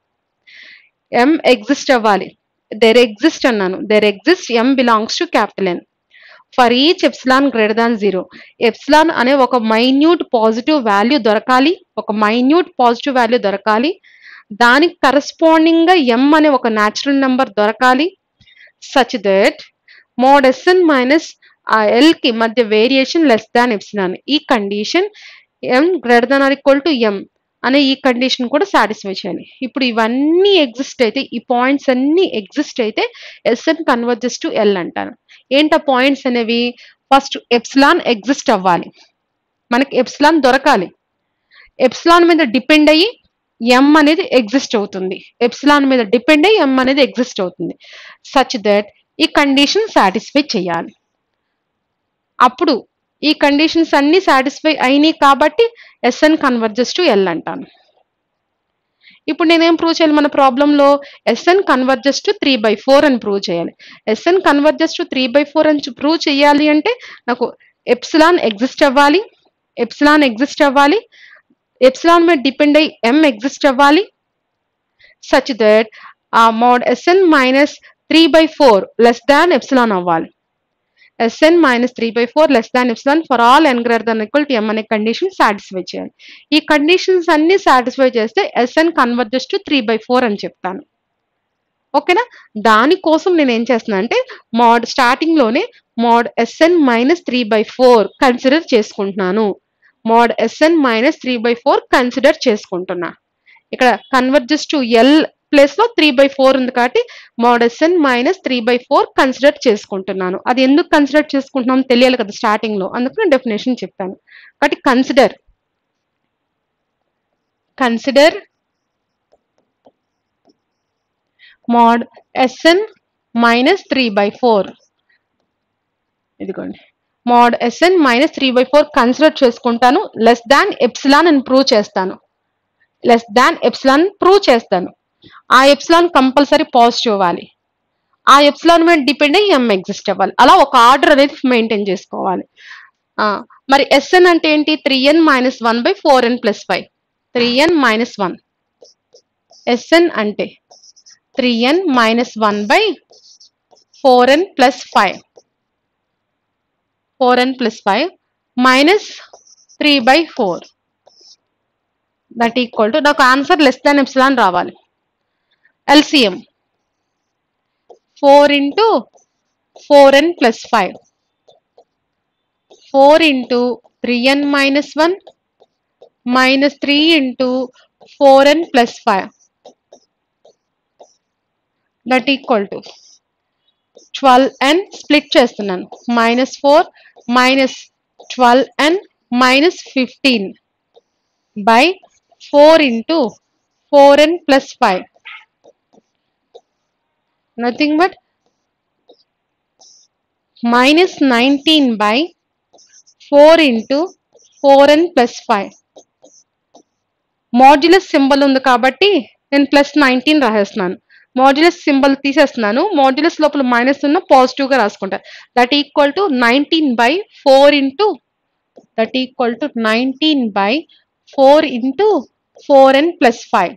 ఎం ఎగ్జిస్ట్ అవ్వాలి దెర్ ఎగ్జిస్ట్ అన్నాను there exist M belongs to capital N for each epsilon greater than zero epsilon అనే ఒక మైన్యూట్ పాజిటివ్ వాల్యూ దొరకాలి ఒక మైన్యూట్ పాజిటివ్ వాల్యూ దొరకాలి దానికి కరస్పాండింగ్ గా ఎం అనే ఒక న్యాచురల్ నెంబర్ దొరకాలి such that mod SN minus ఆ ఎల్ కి మధ్య వేరియేషన్ లెస్ దాన్ ఎప్సిలాన్ ఈ condition M greater than or equal to M అనే ఈ కండిషన్ కూడా సాటిస్ఫై చేయాలి ఇప్పుడు ఇవన్నీ ఎగ్జిస్ట్ అయితే ఈ పాయింట్స్ అన్ని ఎగ్జిస్ట్ అయితే ఎస్ఎన్ కన్వర్జెస్ టు ఎల్ అంటాను ఏంటా పాయింట్స్ అనేవి ఫస్ట్ ఎప్సిలాన్ ఎగ్జిస్ట్ అవ్వాలి మనకి ఎప్సిలాన్ దొరకాలి ఎప్సిలాన్ మీద డిపెండ్ అయ్యి ఎం అనేది ఎగ్జిస్ట్ అవుతుంది ఎప్సిలాన్ మీద డిపెండ్ అయ్యి ఎం అనేది ఎగ్జిస్ట్ అవుతుంది సచ్ దట్ ఈ కండిషన్ సాటిస్ఫై చేయాలి అప్పుడు ఈ కండిషన్స్ అన్ని సాటిస్ఫై అయినాయి కాబట్టి ఎస్ఎన్ కన్వర్జెస్ టు ఎల్ అంటాను ఇప్పుడు నేనేం ప్రూవ్ చేయాలి మన ప్రాబ్లంలో SN converges to three by four అని ప్రూవ్ చేయాలి SN converges to three by four అని ప్రూవ్ చేయాలి అంటే నాకు ఎప్సిలాన్ ఎగ్జిస్ట్ అవ్వాలి ఎప్సిలాన్ ఎగ్జిస్ట్ అవ్వాలి ఎప్సిలాన్ మీద డిపెండ్ అయ్యి ఎం ఎగ్జిస్ట్ అవ్వాలి సచ్ దట్ ఆ mod SN minus three by four less than epsilon అవ్వాలి SN minus three by four less than epsilon for all N greater than equal to M అనే condition satisfy చేయాలి ఈ conditions అన్ని satisfy చేస్తే SN converges to three by four అని చెప్తాను ఓకేనా దానికోసం నేను ఏం చేస్తున్నా అంటే మోడ్ స్టార్టింగ్ లోనే mod SN minus three by four consider చేసుకుంటున్నాను mod SN minus three by four consider చేసుకుంటున్నా ఇక్కడ కన్వర్జెస్ టు ఎల్ ప్లేస్ లో త్రీ బై ఫోర్ ఉంది కాబట్టి mod SN minus three by four consider చేసుకుంటున్నాను అది ఎందుకు కన్సిడర్ చేసుకుంటున్నాం తెలియాలి కదా స్టార్టింగ్ లో అందుకు నేను డెఫినేషన్ చెప్పాను కాబట్టి consider consider mod SN minus three by four ఇదిగోండి mod SN minus three by four consider చేసుకుంటాను లెస్ దాన్ ఎప్సిలాన్ అని ప్రూవ్ చేస్తాను లెస్ దాన్ ఎప్సిలాన్ ప్రూవ్ చేస్తాను ఆ ఎప్సిలాన్ కంపల్సరీ పాజిటివ్ అవ్వాలి ఆ ఎప్సిలాన్ మీద డిపెండ్ అయ్యి ఎం ఎగ్జిస్ట్ అవ్వాలి అలా ఒక ఆర్డర్ అనేది మెయింటైన్ చేసుకోవాలి ఆ, మరి ఎస్ఎన్ అంటే ఏంటి three N minus one by four N plus five three N minus one SN అంటే three N minus one by four N plus five four N plus five minus three by four that equal to నాకు answer less than epsilon రావాలి LCM four into four N plus five four into three N minus one minus three into four N plus five that equal to twelve N split చేస్తున్నాను minus four minus twelve N minus fifteen by four into four N plus five nothing but minus nineteen by four into four N plus five modulus symbol ఉంది కాబట్టి నేను plus nineteen రాసేస్తున్నాను modulus symbol తీసేస్తున్నాను modulus లోపల minus ఉన్న positive గా రాసుకుంటా that equal to nineteen by four into that equal to nineteen by four into four N plus five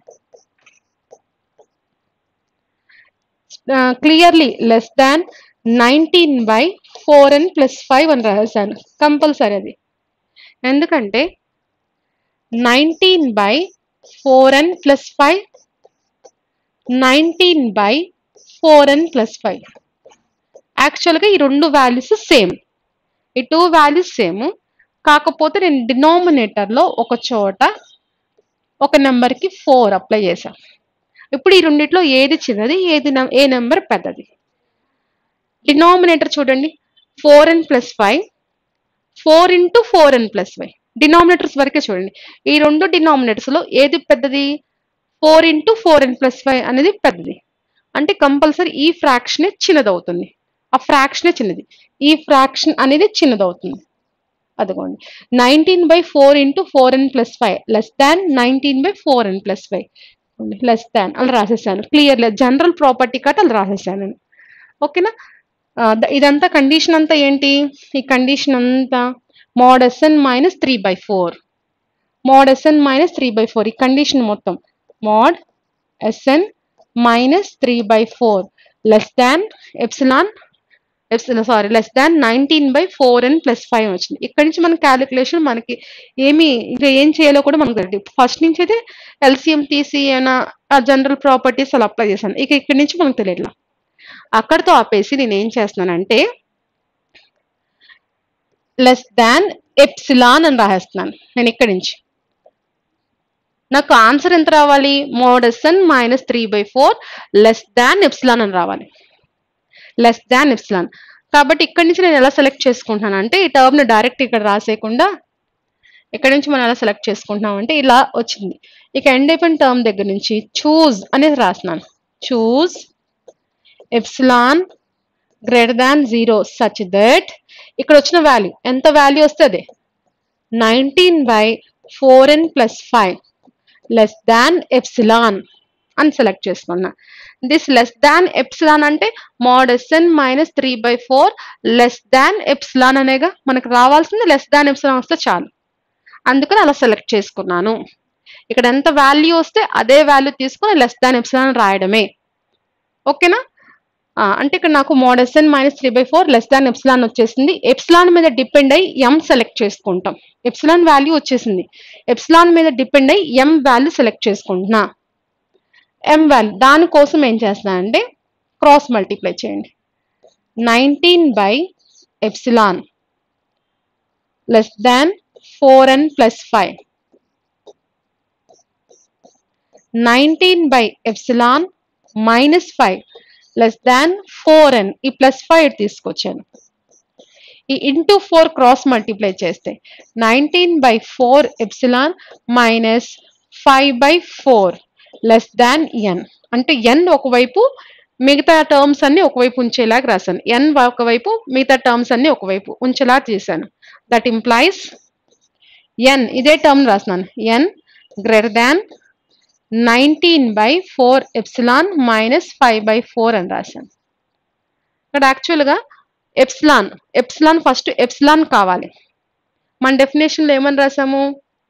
clearly less than nineteen by four N plus five అని రాశాను compulsory అది ఎందుకంటే nineteen by four N plus five nineteen by four N plus five యాక్చువల్గా ఈ రెండు values same ఈ two values same కాకపోతే నేను డినామినేటర్లో ఒక చోట ఒక నెంబర్కి ఫోర్ అప్లై చేశాను ఇప్పుడు ఈ రెండిట్లో ఏది చిన్నది ఏది నం- ఏ నెంబర్ పెద్దది డినామినేటర్ చూడండి four N plus five four into four N plus five denominators వరకే చూడండి ఈ రెండు డినామినేటర్స్ లో ఏది పెద్దది four into four N plus five అనేది పెద్దది అంటే కంపల్సరీ ఈ ఫ్రాక్షనే చిన్నదవుతుంది ఆ ఫ్రాక్షనే చిన్నది ఈ ఫ్రాక్షన్ అనేది చిన్నదవుతుంది అదిగోండి nineteen by four into four N plus five less than nineteen by four N plus five less than అలా రాసేసాను క్లియర్ జనరల్ ప్రాపర్టీ కట్ అలా రాసేసాను నేను ఓకేనా ఆ, ద- ఇదంతా కండిషన్ అంతా ఏంటి ఈ కండిషన్ అంతా mod SN minus three by four mod SN minus three by four ఈ కండిషన్ మొత్తం mod SN minus three by four less than epsilon epsilon sorry less than nineteen by four N plus five వచ్చింది ఇక్కడ నుంచి మన calculation మనకి ఏమి ఇంకా ఏం చేయాలో కూడా మనకు తెలియదు ఫస్ట్ నుంచి అయితే ఎల్సిఎం తీసి ఏమైనా జనరల్ ప్రాపర్టీస్ అలా అప్లై చేశాను ఇక ఇక్కడి నుంచి మనకు తెలియట్లా అక్కడితో ఆపేసి నేను ఏం చేస్తున్నానంటే లెస్ దాన్ ఎప్సిలాన్ అని రాసేస్తున్నాను నేను ఇక్కడి నుంచి నాకు ఆన్సర్ ఎంత రావాలి mod SN minus three by four less than epsilon అని రావాలి లెస్ దాన్ ఎప్సిలాన్ కాబట్టి ఇక్కడి నుంచి నేను ఎలా సెలెక్ట్ చేసుకుంటున్నాను అంటే ఈ టర్మ్ని డైరెక్ట్ ఇక్కడ రాసేయకుండా ఇక్కడ నుంచి మనం ఎలా సెలెక్ట్ చేసుకుంటున్నాం అంటే ఇలా వచ్చింది ఇక ఎండ్ అయిపోయిన టర్మ్ దగ్గర నుంచి చూజ్ అనేది రాస్తున్నాను choose epsilon greater than zero such that ఇక్కడ వచ్చిన వాల్యూ ఎంత వాల్యూ వస్తుంది nineteen by four N plus five less than epsilon అని సెలెక్ట్ చేసుకున్నా దిస్ లెస్ దాన్ ఎప్సిలాన్ అంటే mod SN minus three by four less than epsilon అనేగా మనకు రావాల్సింది లెస్ దాన్ ఎప్సిలాన్ వస్తే చాలు అందుకని అలా సెలెక్ట్ చేసుకున్నాను ఇక్కడ ఎంత వాల్యూ వస్తే అదే వాల్యూ తీసుకుని లెస్ దాన్ ఎప్సిలాన్ రాయడమే ఓకేనా ఆ, అంటే ఇక్కడ నాకు mod SN minus three by four less than epsilon వచ్చేసింది ఎప్సిలాన్ మీద డిపెండ్ అయ్యి ఎం సెలెక్ట్ చేసుకుంటాం ఎప్సిలాన్ వాల్యూ వచ్చేసింది ఎప్సిలాన్ మీద డిపెండ్ అయ్యి ఎం వాల్యూ సెలెక్ట్ చేసుకుంటున్నా ఎం వాల్యూ దానికోసం ఏం చేస్తున్నా అంటే క్రాస్ మల్టిప్లై చేయండి nineteen by epsilon less than four N plus five nineteen by epsilon minus five less than four N ఈ ప్లస్ ఫైవ్ తీసుకొచ్చాను ఈ ఇంటూ ఫోర్ క్రాస్ మల్టిప్లై చేస్తే nineteen by four epsilon minus five by four less than N అంటే N ఒకవైపు మిగతా terms అన్ని ఒకవైపు ఉంచేలాగా రాశాను ఎన్ ఒకవైపు మిగతా టర్మ్స్ అన్ని ఒకవైపు ఉంచేలా చేశాను దట్ ఇంప్లాయిస్ ఎన్ ఇదే టర్మ్ రాస్తున్నాను N greater than nineteen by four epsilon minus five by four అని రాశాను ఇక్కడ యాక్చువల్గా ఎప్సిలాన్ ఎప్సిలాన్ ఫస్ట్ ఎప్సిలాన్ కావాలి మన డెఫినేషన్లో ఏమని రాసాము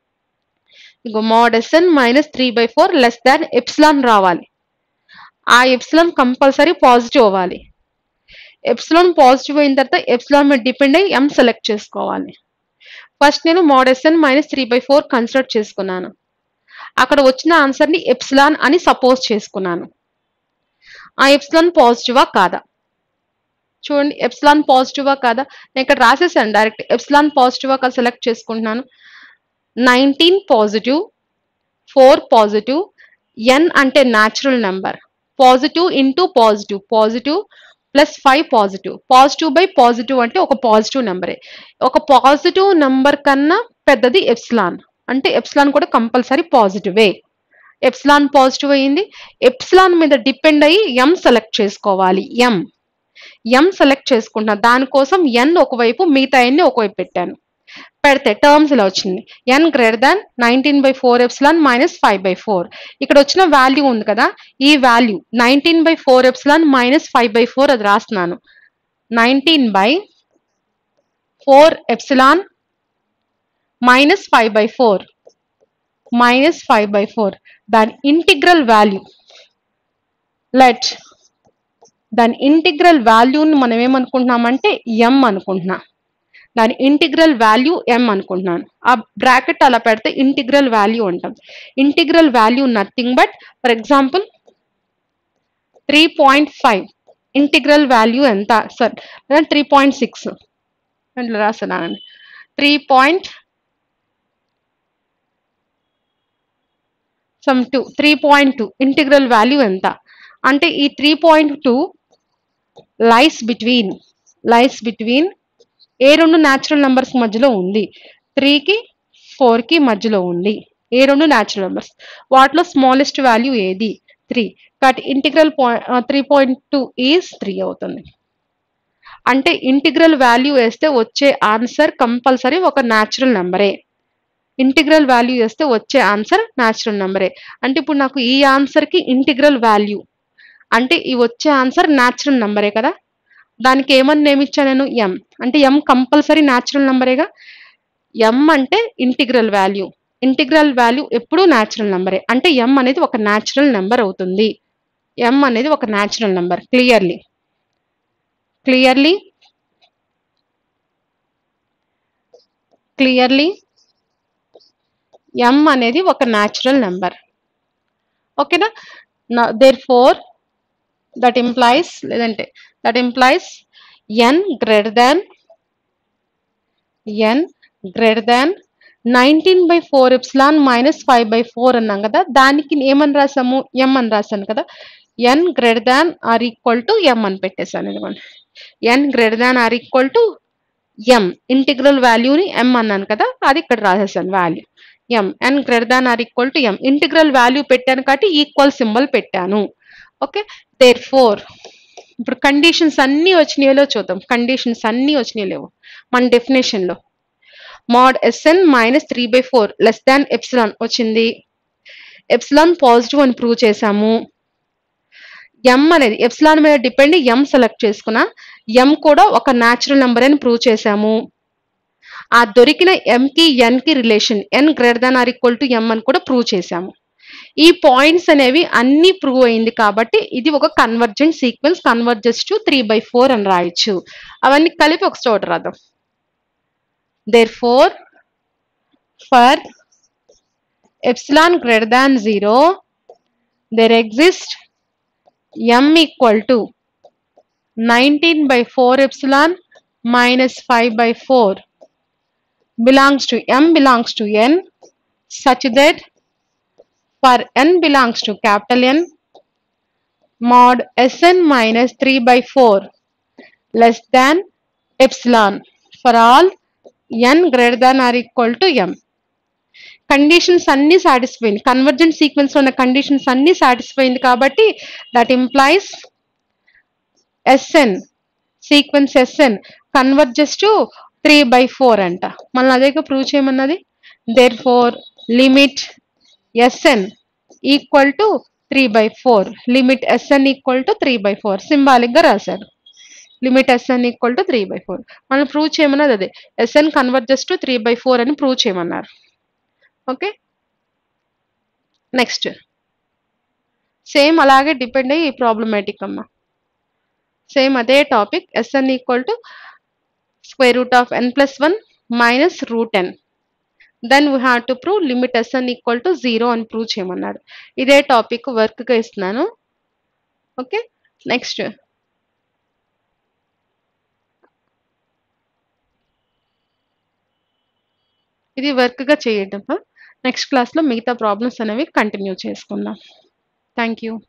ఇగో mod SN minus three by four less than epsilon రావాలి ఆ ఎప్సిలాన్ కంపల్సరీ పాజిటివ్ అవ్వాలి ఎప్సిలాన్ పాజిటివ్ అయిన తర్వాత ఎప్సిలాన్ మీద డిపెండ్ అయ్యి ఎం సెలెక్ట్ చేసుకోవాలి ఫస్ట్ నేను mod SN minus three by four consider చేసుకున్నాను అక్కడ వచ్చిన ఆన్సర్ని ఎప్సిలాన్ అని సపోజ్ చేసుకున్నాను ఆ ఎప్సిలాన్ పాజిటివా కాదా చూడండి ఎప్సిలాన్ పాజిటివా కాదా నేను ఇక్కడ రాసేసాను డైరెక్ట్ ఎప్సిలాన్ పాజిటివా కాదా సెలెక్ట్ చేసుకుంటున్నాను nineteen positive four positive N అంటే natural number positive into positive positive plus five positive positive by positive అంటే ఒక పాజిటివ్ నెంబరే ఒక పాజిటివ్ నెంబర్ కన్నా పెద్దది ఎప్సిలాన్ అంటే ఎప్సిలాన్ కూడా కంపల్సరీ పాజిటివే ఎప్సిలాన్ పాజిటివ్ అయ్యింది ఎప్సిలాన్ మీద డిపెండ్ అయ్యి ఎం సెలెక్ట్ చేసుకోవాలి ఎం ఎం సెలెక్ట్ చేసుకుంటున్నా దానికోసం ఎన్ ఒకవైపు మిగతా ఎన్ని ఒకవైపు పెట్టాను పెడితే టర్మ్స్ ఇలా వచ్చింది n greater than nineteen by four epsilon minus five by four ఇక్కడ వచ్చిన వాల్యూ ఉంది కదా ఈ value nineteen by four epsilon minus five by four అది రాస్తున్నాను nineteen by four epsilon minus five by four minus five by four దాని integral value let దాని integral వాల్యూని మనం ఏమనుకుంటున్నామంటే ఎం అనుకుంటున్నాం దాని ఇంటిగ్రల్ వాల్యూ ఎం అనుకుంటున్నాను ఆ బ్రాకెట్ అలా పెడితే ఇంటిగ్రల్ వాల్యూ అంటాం integral value nothing but for example three point five integral value ఎంత సార్ త్రీ పాయింట్ సిక్స్ అట్లా రాస్తున్నానండి three point some two three point two integral value ఎంత అంటే ఈ three point two lies between lies between ఏ రెండు natural numbers మధ్యలో ఉంది త్రీకి ఫోర్కి మధ్యలో ఉంది ఏ రెండు న్యాచురల్ నెంబర్స్ వాటిలో స్మాలెస్ట్ వాల్యూ ఏది త్రీ కాబట్టి integral point three point two is three అవుతుంది అంటే ఇంటిగ్రల్ వాల్యూ వేస్తే వచ్చే ఆన్సర్ కంపల్సరీ ఒక న్యాచురల్ నెంబరే ఇంటిగ్రల్ వాల్యూ వేస్తే వచ్చే ఆన్సర్ న్యాచురల్ నెంబరే అంటే ఇప్పుడు నాకు ఈ ఆన్సర్కి ఇంటిగ్రల్ వాల్యూ అంటే ఈ వచ్చే ఆన్సర్ న్యాచురల్ నెంబరే కదా దానికి ఏమని నేమ్ ఇచ్చా నేను ఎం అంటే ఎం కంపల్సరీ న్యాచురల్ నెంబరేగా ఎం అంటే ఇంటిగ్రల్ వాల్యూ ఇంటిగ్రల్ వాల్యూ ఎప్పుడూ న్యాచురల్ నెంబరే అంటే ఎం అనేది ఒక న్యాచురల్ నెంబర్ అవుతుంది ఎం అనేది ఒక natural number clearly clearly clearly m అనేది ఒక న్యాచురల్ నెంబర్ ఓకేనా దేర్ ఫోర్ దట్ ఇంప్లాయిస్ లేదంటే that implies n greater than n greater than nineteen by four epsilon minus five by four అన్నాం కదా దానికి ఏమని రాసాము ఎం అని రాశాను కదా n greater than or equal to m అని పెట్టేశాను ఇదిగోండి n greater than or equal to m integral వాల్యూని ఎం అన్నాను కదా అది ఇక్కడ రాసేసాను value m n greater than or equal to m integral value పెట్టాను కాబట్టి ఈక్వల్ సింబల్ పెట్టాను ఓకే దేర్ ఫోర్ ఇప్పుడు కండిషన్స్ అన్నీ వచ్చినాయో చూద్దాం కండిషన్స్ అన్నీ వచ్చినాయి లేవు మన డెఫినేషన్లో mod s n minus three by four less than epsilon వచ్చింది ఎప్సిలాన్ పాజిటివ్ అని ప్రూవ్ చేశాము ఎం అనేది ఎప్సిలాన్ మీద డిపెండ్ ఎం సెలెక్ట్ చేసుకున్నా ఎం కూడా ఒక న్యాచురల్ నెంబర్ అని ప్రూవ్ చేశాము ఆ దొరికిన ఎంకి ఎన్కి relation n greater than or equal to m అని కూడా ప్రూవ్ చేశాము ఈ పాయింట్స్ అనేవి అన్ని ప్రూవ్ అయింది కాబట్టి ఇది ఒక convergent sequence converges to three by four అని రాయొచ్చు అవన్నీ కలిపి ఒక చోట రాద్దాం therefore for epsilon greater than zero there exist m equal to 19 by 4 epsilon minus 5 by 4 belongs to m belongs to n such that for n belongs to capital N mod Sn minus 3 by 4 less than epsilon for all n greater than or equal to m conditions అన్ని satisfy అయింది convergent sequence ఉన్న conditions అన్ని satisfy అయింది కాబట్టి that implies s n sequence SN converges to three by four అంట మళ్ళీ అదేగా prove చేయమన్నది therefore limit SN equal to three by four limit SN equal to three by four సింబాలిక్గా రాశారు limit SN equal to three by four మనం prove చేయమన్నది అదే s n converges to three by four అని prove చేయమన్నారు okay next same అలాగే depend అయ్యి problematic అమ్మ సేమ్ అదే topic s n equal to square root of n plus one minus root n then we have to prove limit SN equal to zero అని prove చేయమన్నాడు ఇదే topic వర్క్గా ఇస్తున్నాను okay next ఇది వర్క్గా చేయటం నెక్స్ట్ క్లాస్లో మిగతా ప్రాబ్లమ్స్ అనేవి కంటిన్యూ చేసుకుందాం థ్యాంక్ యూ